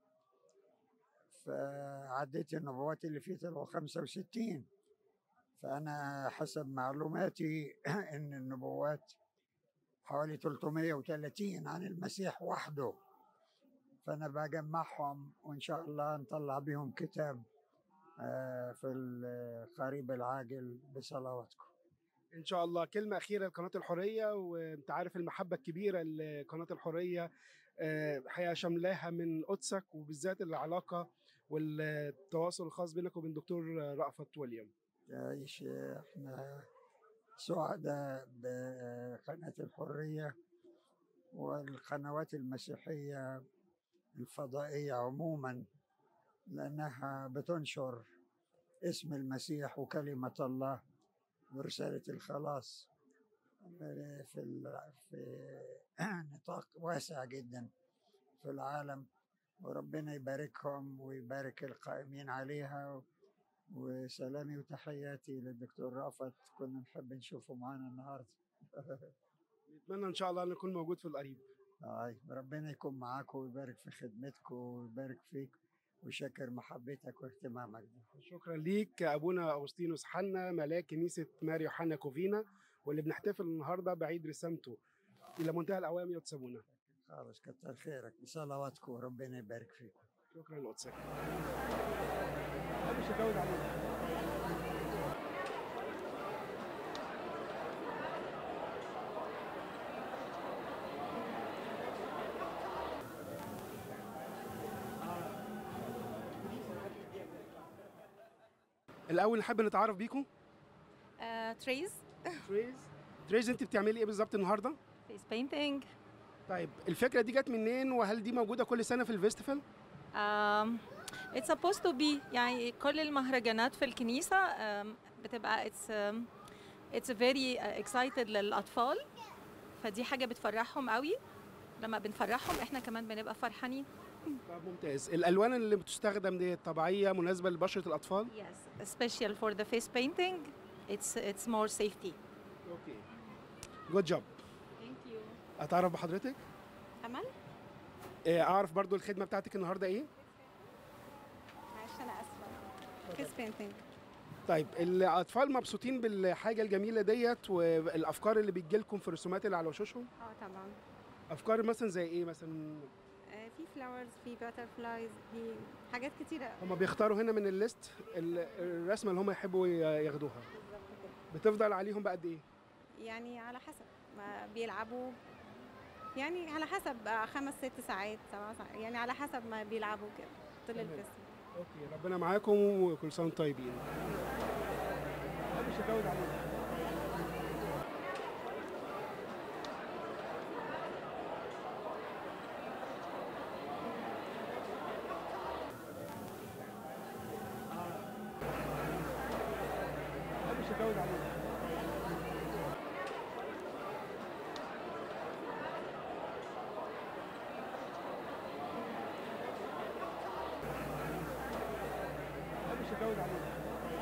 فعديت النبوات اللي فيه طلعوا 65 فأنا حسب معلوماتي إن النبوات حوالي 330 عن المسيح وحده فأنا بجمعهم وإن شاء الله نطلع بهم كتاب في القريب العاجل بصلواتكم ان شاء الله كلمه اخيره لقناه الحريه وانت عارف المحبه الكبيره لقناه الحريه آه، الحقيقه شاملاها من قدسك وبالذات العلاقه والتواصل الخاص بينك وبين دكتور رأفت وليم تعيش احنا سعداء بقناة الحرية والقنوات المسيحية الفضائية عموما لأنها بتنشر اسم المسيح وكلمة الله ورسالة الخلاص في ال- في نطاق واسع جدا في العالم وربنا يباركهم ويبارك القائمين عليها وسلامي وتحياتي للدكتور رأفت كنا نحب نشوفه معانا النهارده نتمنى ان شاء الله ان يكون موجود في القريب آه ربنا يكون معاكم ويبارك في خدمتكم ويبارك فيك ويشكر محبتك واهتمامك ده شكرا ليك ابونا اغسطينوس حنا ملاك كنيسه ماري يوحنا كوفينا واللي بنحتفل النهارده بعيد رسامته الى منتهى الاوام يتسابونا خالص كتر خيرك بصلواتكم وربنا يبارك فيكم شكرا لقدسك مش هجاوب عليك الاول نحب نتعرف بيكم تريز تريز تريز انت بتعملي ايه بالظبط النهارده فيس بينتينج طيب الفكره دي جت منين وهل دي موجوده كل سنه في الفيستيفال اتس supposed to be يعني كل المهرجانات في الكنيسة um, بتبقى اتس اتس فيري اكسايتد للأطفال فدي حاجة بتفرحهم قوي لما بنفرحهم احنا كمان بنبقى فرحانين طب ممتاز الالوان اللي بتستخدم دي طبيعيه مناسبه لبشره الاطفال yes especially for the face painting it's it's more safety اوكي جود جوب thank you اتعرف بحضرتك أمل آه، اعرف برضو الخدمه بتاعتك النهارده ايه معلش أنا آسفة فيس بينتينج طيب الاطفال مبسوطين بالحاجه الجميله ديت والافكار اللي بتجي لكم في الرسومات اللي على وشوشهم اه طبعا افكار مثلا زي ايه مثلا آه، في فلاورز في باتر فلايز في حاجات كتيرة هم بيختاروا هنا من الليست ال- الرسمه اللي هم يحبوا ي- ياخدوها بالظبط كده بتفضل عليهم بقى قد ايه يعني على حسب ما بيلعبوا يعني على حسب آه، خمس ست ساعات سبع ساعات يعني على حسب ما بيلعبوا كده طول تمام. الفيستيفال اوكي ربنا معاكم وكل سنه وانتم طيبين مش هجاوب عليك مش هجاوب عليك مش هجاوب عليك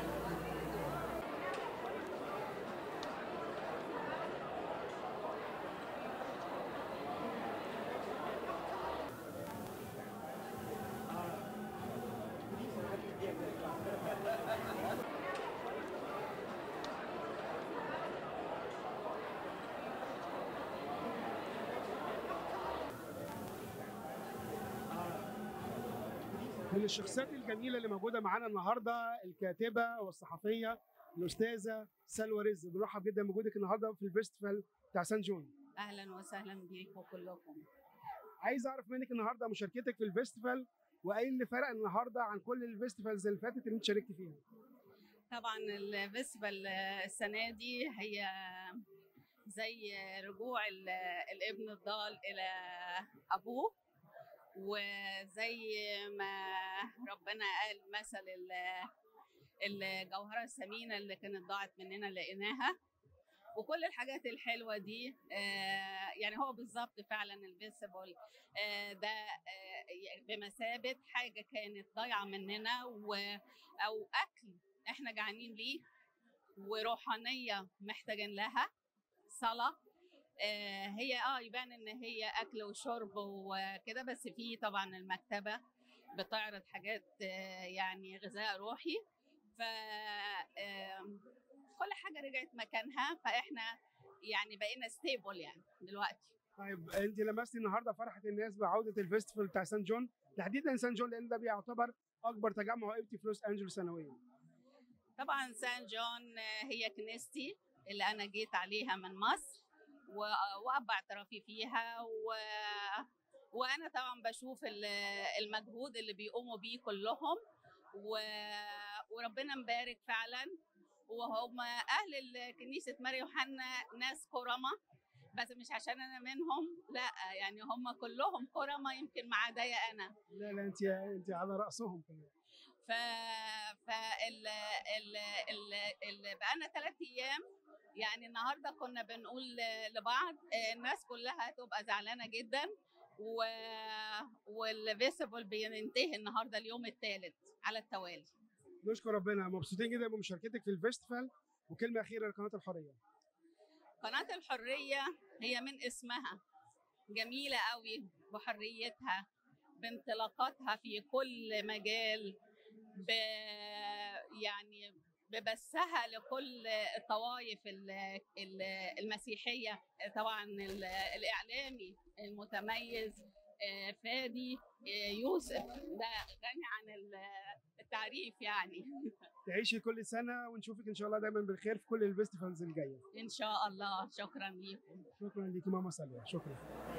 من الشخصيات الجميله اللي موجوده معانا النهارده الكاتبه والصحفيه الاستاذه سلوى رزق بنرحب جدا بوجودك النهارده في الفيستيفال بتاع سان جون اهلا وسهلا بيكم كلكم عايز اعرف منك النهارده مشاركتك في الفيستيفال وايه اللي فرق النهارده عن كل الفيستيفالز اللي فاتت اللي انت شاركتي فيها طبعا الفيستيفال السنه دي هي زي رجوع ال- الابن الضال الى ابوه وزي ما ربنا قال مثل ال- الجوهره الثمينه اللي كانت ضاعت مننا لقيناها وكل الحاجات الحلوه دي آه، يعني هو بالظبط فعلا الفيستيفال آه، ده آه، بمثابه حاجه كانت ضايعه مننا و او اكل احنا جعانين ليه وروحانيه محتاجين لها صلاه آه، هي اه يبان ان هي اكل وشرب وكده بس في طبعا المكتبه بتعرض حاجات آه، يعني غذاء روحي ف آم، كل حاجه رجعت مكانها فاحنا يعني بقينا ستيبل يعني دلوقتي طيب انت لمستي النهارده فرحه الناس بعوده الفيستيفال بتاع سان جون تحديدا سان جون لان ده بيعتبر اكبر تجمع قبطي في لوس انجلوس سنويا طبعا سان جون آه، هي كنيستي اللي انا جيت عليها من مصر و- وابع اعترافي فيها و... وانا طبعا بشوف ال- المجهود اللي بيقوموا بيه كلهم و... وربنا مبارك فعلا وهم اهل ال- كنيسه ماري يوحنا ناس كرمه بس مش عشان انا منهم لا يعني هم كلهم كرمه يمكن ما عدايا انا لا لا انت انت على راسهم كمان ف فال ال ال ال بقالنا ثلاث ايام يعني النهارده كنا بنقول لبعض آه، الناس كلها هتبقى زعلانه جدا و والفيسيبل بينتهي النهارده اليوم الثالث على التوالي نشكر ربنا مبسوطين جدا بمشاركتك في الفيستيفال وكلمه اخيره لقناه الحريه قناة الحرية هي من اسمها جميلة قوي بحريتها بانطلاقاتها في كل مجال ب يعني ببثها لكل الطوائف ال- ال- المسيحية طبعا ال- الإعلامي المتميز آه، فادي آه، يوسف ده غني عن ال- التعريف يعني تعيشي كل سنه ونشوفك ان شاء الله دايما بالخير في كل الفيستيفالز الجايه إن شاء الله شكرا ليكم شكرا ليكي ماما سلوى شكرا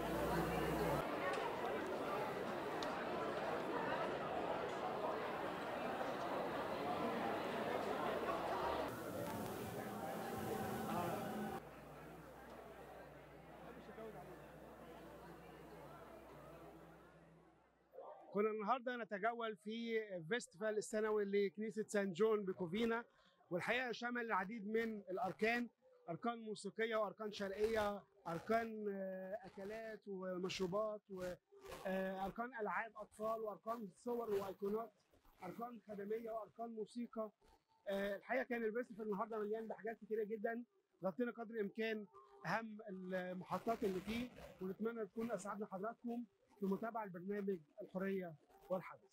كنا النهارده نتجول في فيستيفال السنوي لكنيسه سان جون بكوفينا والحقيقه شمل العديد من الاركان اركان موسيقيه واركان شرقيه اركان آه، اكلات ومشروبات واركان العاب اطفال واركان صور وايقونات اركان خدميه واركان موسيقى آه، الحقيقه كان الفيستيفال النهارده مليان بحاجات كتيره جدا غطينا قدر الامكان اهم المحطات اللي فيه ونتمنى تكون اسعدنا حضراتكم في متابعه البرنامج الحريه والحدث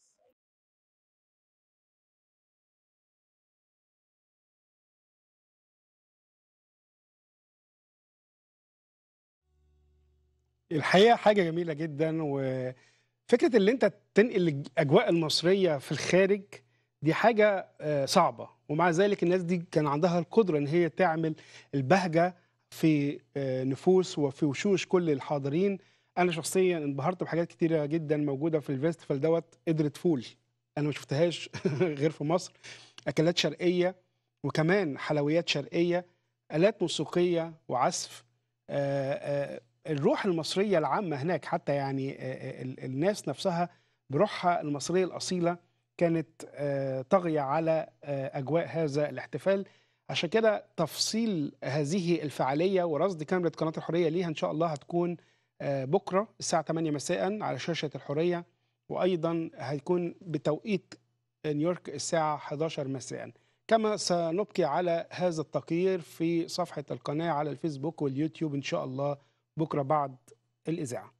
الحقيقه حاجه جميله جدا وفكره اللي انت تنقل الاجواء المصريه في الخارج دي حاجه آه، صعبه ومع ذلك الناس دي كان عندها القدره ان هي تعمل البهجه في آه، نفوس وفي وشوش كل الحاضرين انا شخصيا انبهرت بحاجات كتيره جدا موجوده في الفيستيفال دوت قدرة فول انا ما شفتهاش غير في مصر اكلات شرقيه وكمان حلويات شرقيه الات موسيقيه وعزف آه، آه، الروح المصريه العامه هناك حتى يعني آه، آه، ال- الناس نفسها بروحها المصريه الاصيله كانت آه، طاغيه على آه، اجواء هذا الاحتفال عشان كده تفصيل هذه الفعاليه ورصد كاميرا قناه الحريه ليها ان شاء الله هتكون آه، بكره الساعه 8 مساء على شاشه الحريه وايضا هيكون بتوقيت نيويورك الساعه 11 مساء كما سنبقي على هذا التقرير في صفحه القناه على الفيسبوك واليوتيوب ان شاء الله بكره بعد الاذاعه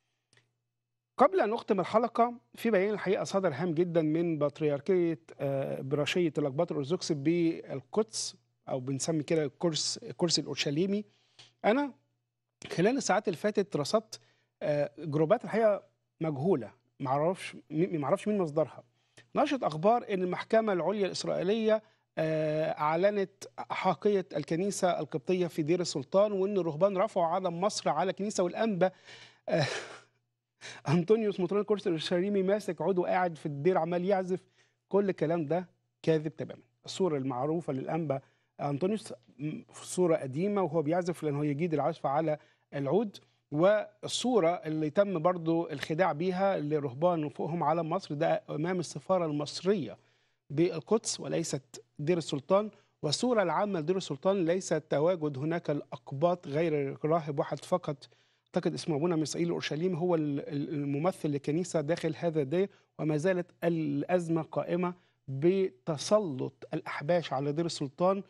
قبل ان نختم الحلقه في بيان الحقيقه صدر هام جدا من بطريركيه آه، براشيه الاقباط الارثوذكس بالقدس او بنسمي كده الكرس الكرسي الاورشليمي انا خلال الساعات اللي فاتت رصدت آه، جروبات الحقيقه مجهوله ما اعرفش ما اعرفش مين مصدرها نشرت اخبار ان المحكمه العليا الاسرائيليه آه، اعلنت احاقيه الكنيسه القبطيه في دير السلطان وان الرهبان رفعوا علم مصر على الكنيسه والانبا آه، انطونيوس مطران الكرسي الاورشليمي ماسك عود وقاعد في الدير عمال يعزف كل الكلام ده كاذب تماما الصوره المعروفه للانبا انطونيوس م- في صوره قديمه وهو بيعزف لان هو يجيد العزف على العود والصوره اللي تم برضو الخداع بيها لرهبان فوقهم علم مصر ده امام السفاره المصريه بالقدس وليست دير السلطان والصوره العامه لدير السلطان ليس تواجد هناك الاقباط غير راهب واحد فقط اعتقد اسمه ابونا ميسائيل الاورشليمي هو ال- ال- الممثل للكنيسه داخل هذا الدير وما زالت الازمه قائمه بتسلط الاحباش على دير السلطان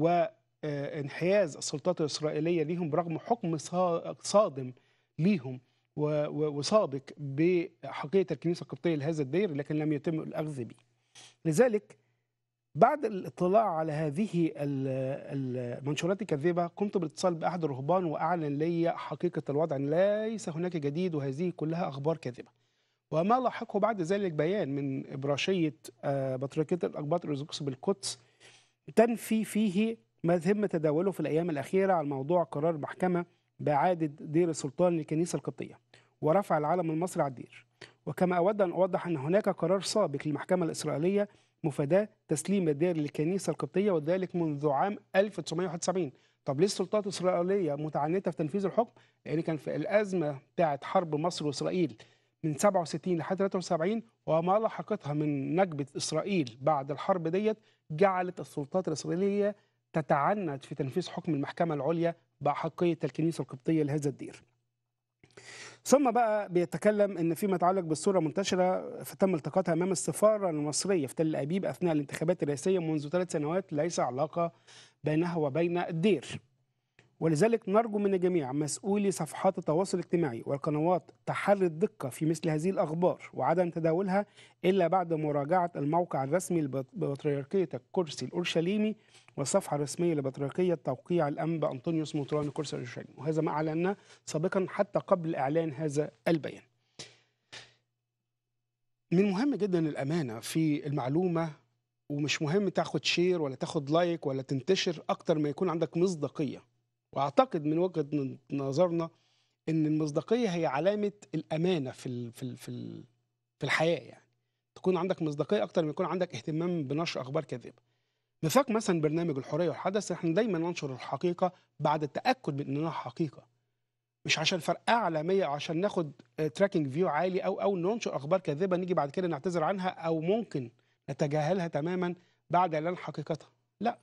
وانحياز السلطات الاسرائيليه ليهم برغم حكم صا- صادم ليهم و- و- وسابق بحقيقه الكنيسه القبطيه لهذا الدير لكن لم يتم الاخذ به. لذلك بعد الاطلاع على هذه ال- المنشورات الكاذبه قمت بالاتصال باحد الرهبان واعلن لي حقيقه الوضع ان ليس هناك جديد وهذه كلها اخبار كاذبه. وما لاحقه بعد ذلك بيان من ابراشيه آه، بطريركيه الاقباط الارثوذكس بالقدس تنفي فيه ما يتم تداوله في الأيام الأخيرة على موضوع قرار محكمة بإعادة دير السلطان للكنيسة القبطية ورفع العلم المصري على الدير وكما أود أن أوضح أن هناك قرار سابق للمحكمة الإسرائيلية مفاداة تسليم الدير للكنيسة القبطية وذلك منذ عام 1971 طب ليه السلطات الإسرائيلية متعنتة في تنفيذ الحكم؟ لأن كان في الأزمة بتاعت حرب مصر وإسرائيل من 67 لحد 73 وما لحقتها من نكبة إسرائيل بعد الحرب ديت جعلت السلطات الإسرائيلية تتعنت في تنفيذ حكم المحكمة العليا بأحقية الكنيسة القبطية لهذا الدير ثم بقى بيتكلم ان فيما يتعلق بالصوره منتشره فتم التقاطها امام السفاره المصريه في تل ابيب اثناء الانتخابات الرئاسيه منذ ثلاث سنوات ليس علاقه بينها وبين الدير ولذلك نرجو من الجميع مسؤولي صفحات التواصل الاجتماعي والقنوات تحري الدقة في مثل هذه الأخبار وعدم تداولها إلا بعد مراجعة الموقع الرسمي لبطريركية الكرسي الأورشليمي والصفحة الرسمية لبطريركية توقيع الأنبا أنطونيوس مطران الكرسي الأورشليمي وهذا ما أعلنا سابقا حتى قبل إعلان هذا البيان من مهم جدا الأمانة في المعلومة ومش مهم تاخد شير ولا تاخد لايك ولا تنتشر أكتر ما يكون عندك مصداقية واعتقد من وجهه نظرنا ان المصداقيه هي علامه الامانه في ال في ال في ال في الحياه يعني تكون عندك مصداقيه اكتر من يكون عندك اهتمام بنشر اخبار كاذبه ميثاق مثلا برنامج الحريه والحدث احنا دايما ننشر الحقيقه بعد التاكد من انها حقيقه مش عشان فرقعه عالميه او عشان ناخد تراكنج فيو عالي او او ننشر اخبار كاذبه نيجي بعد كده نعتذر عنها او ممكن نتجاهلها تماما بعد اعلان حقيقتها لا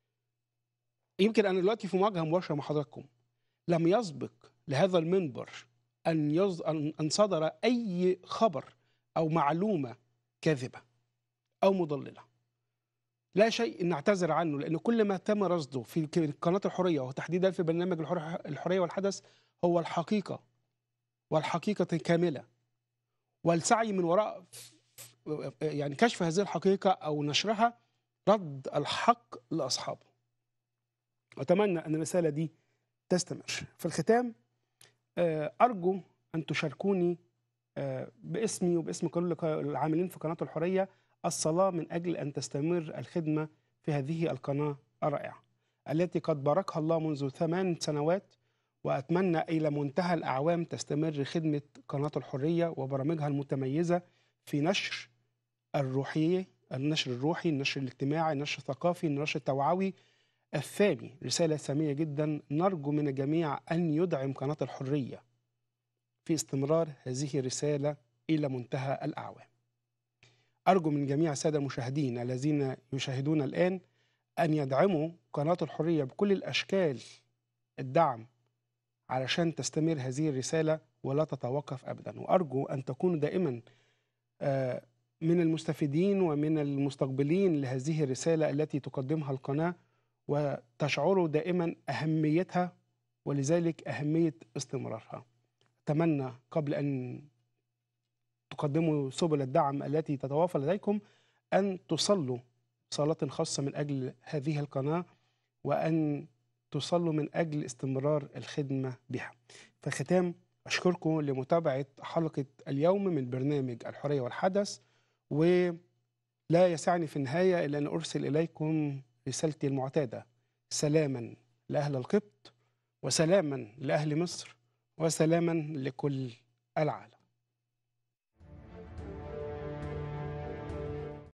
يمكن انا دلوقتي في مواجهه مباشره مع حضراتكم لم يسبق لهذا المنبر ان يص... ان صدر اي خبر او معلومه كاذبه او مضلله لا شيء نعتذر عنه لان كل ما تم رصده في قناه الحريه وتحديدا في برنامج الحريه والحدث هو الحقيقه والحقيقه كامله والسعي من وراء يعني كشف هذه الحقيقه او نشرها رد الحق لاصحابه واتمنى ان الرساله دي تستمر في الختام ارجو ان تشاركوني باسمي وباسم كل العاملين في قناه الحريه الصلاه من اجل ان تستمر الخدمه في هذه القناه الرائعه التي قد باركها الله منذ ثمان سنوات واتمنى الى منتهى الاعوام تستمر خدمه قناه الحريه وبرامجها المتميزه في نشر الروحيه النشر الروحي النشر الاجتماعي النشر الثقافي النشر التوعوي الثاني رسالة سامية جدا نرجو من الجميع أن يدعم قناة الحرية في استمرار هذه الرسالة إلى منتهى الأعوام أرجو من جميع السادة المشاهدين الذين يشاهدون الآن أن يدعموا قناة الحرية بكل الأشكال الدعم علشان تستمر هذه الرسالة ولا تتوقف أبدا وأرجو أن تكونوا دائما من المستفيدين ومن المستقبلين لهذه الرسالة التي تقدمها القناة وتشعروا دائما اهميتها ولذلك اهميه استمرارها. اتمنى قبل ان تقدموا سبل الدعم التي تتوافر لديكم ان تصلوا صلاه خاصه من اجل هذه القناه وان تصلوا من اجل استمرار الخدمه بها. في الختام اشكركم لمتابعه حلقه اليوم من برنامج الحريه والحدث ولا يسعني في النهايه الا ان ارسل اليكم رسالتي المعتادة سلاما لأهل القبط وسلاما لأهل مصر وسلاما لكل العالم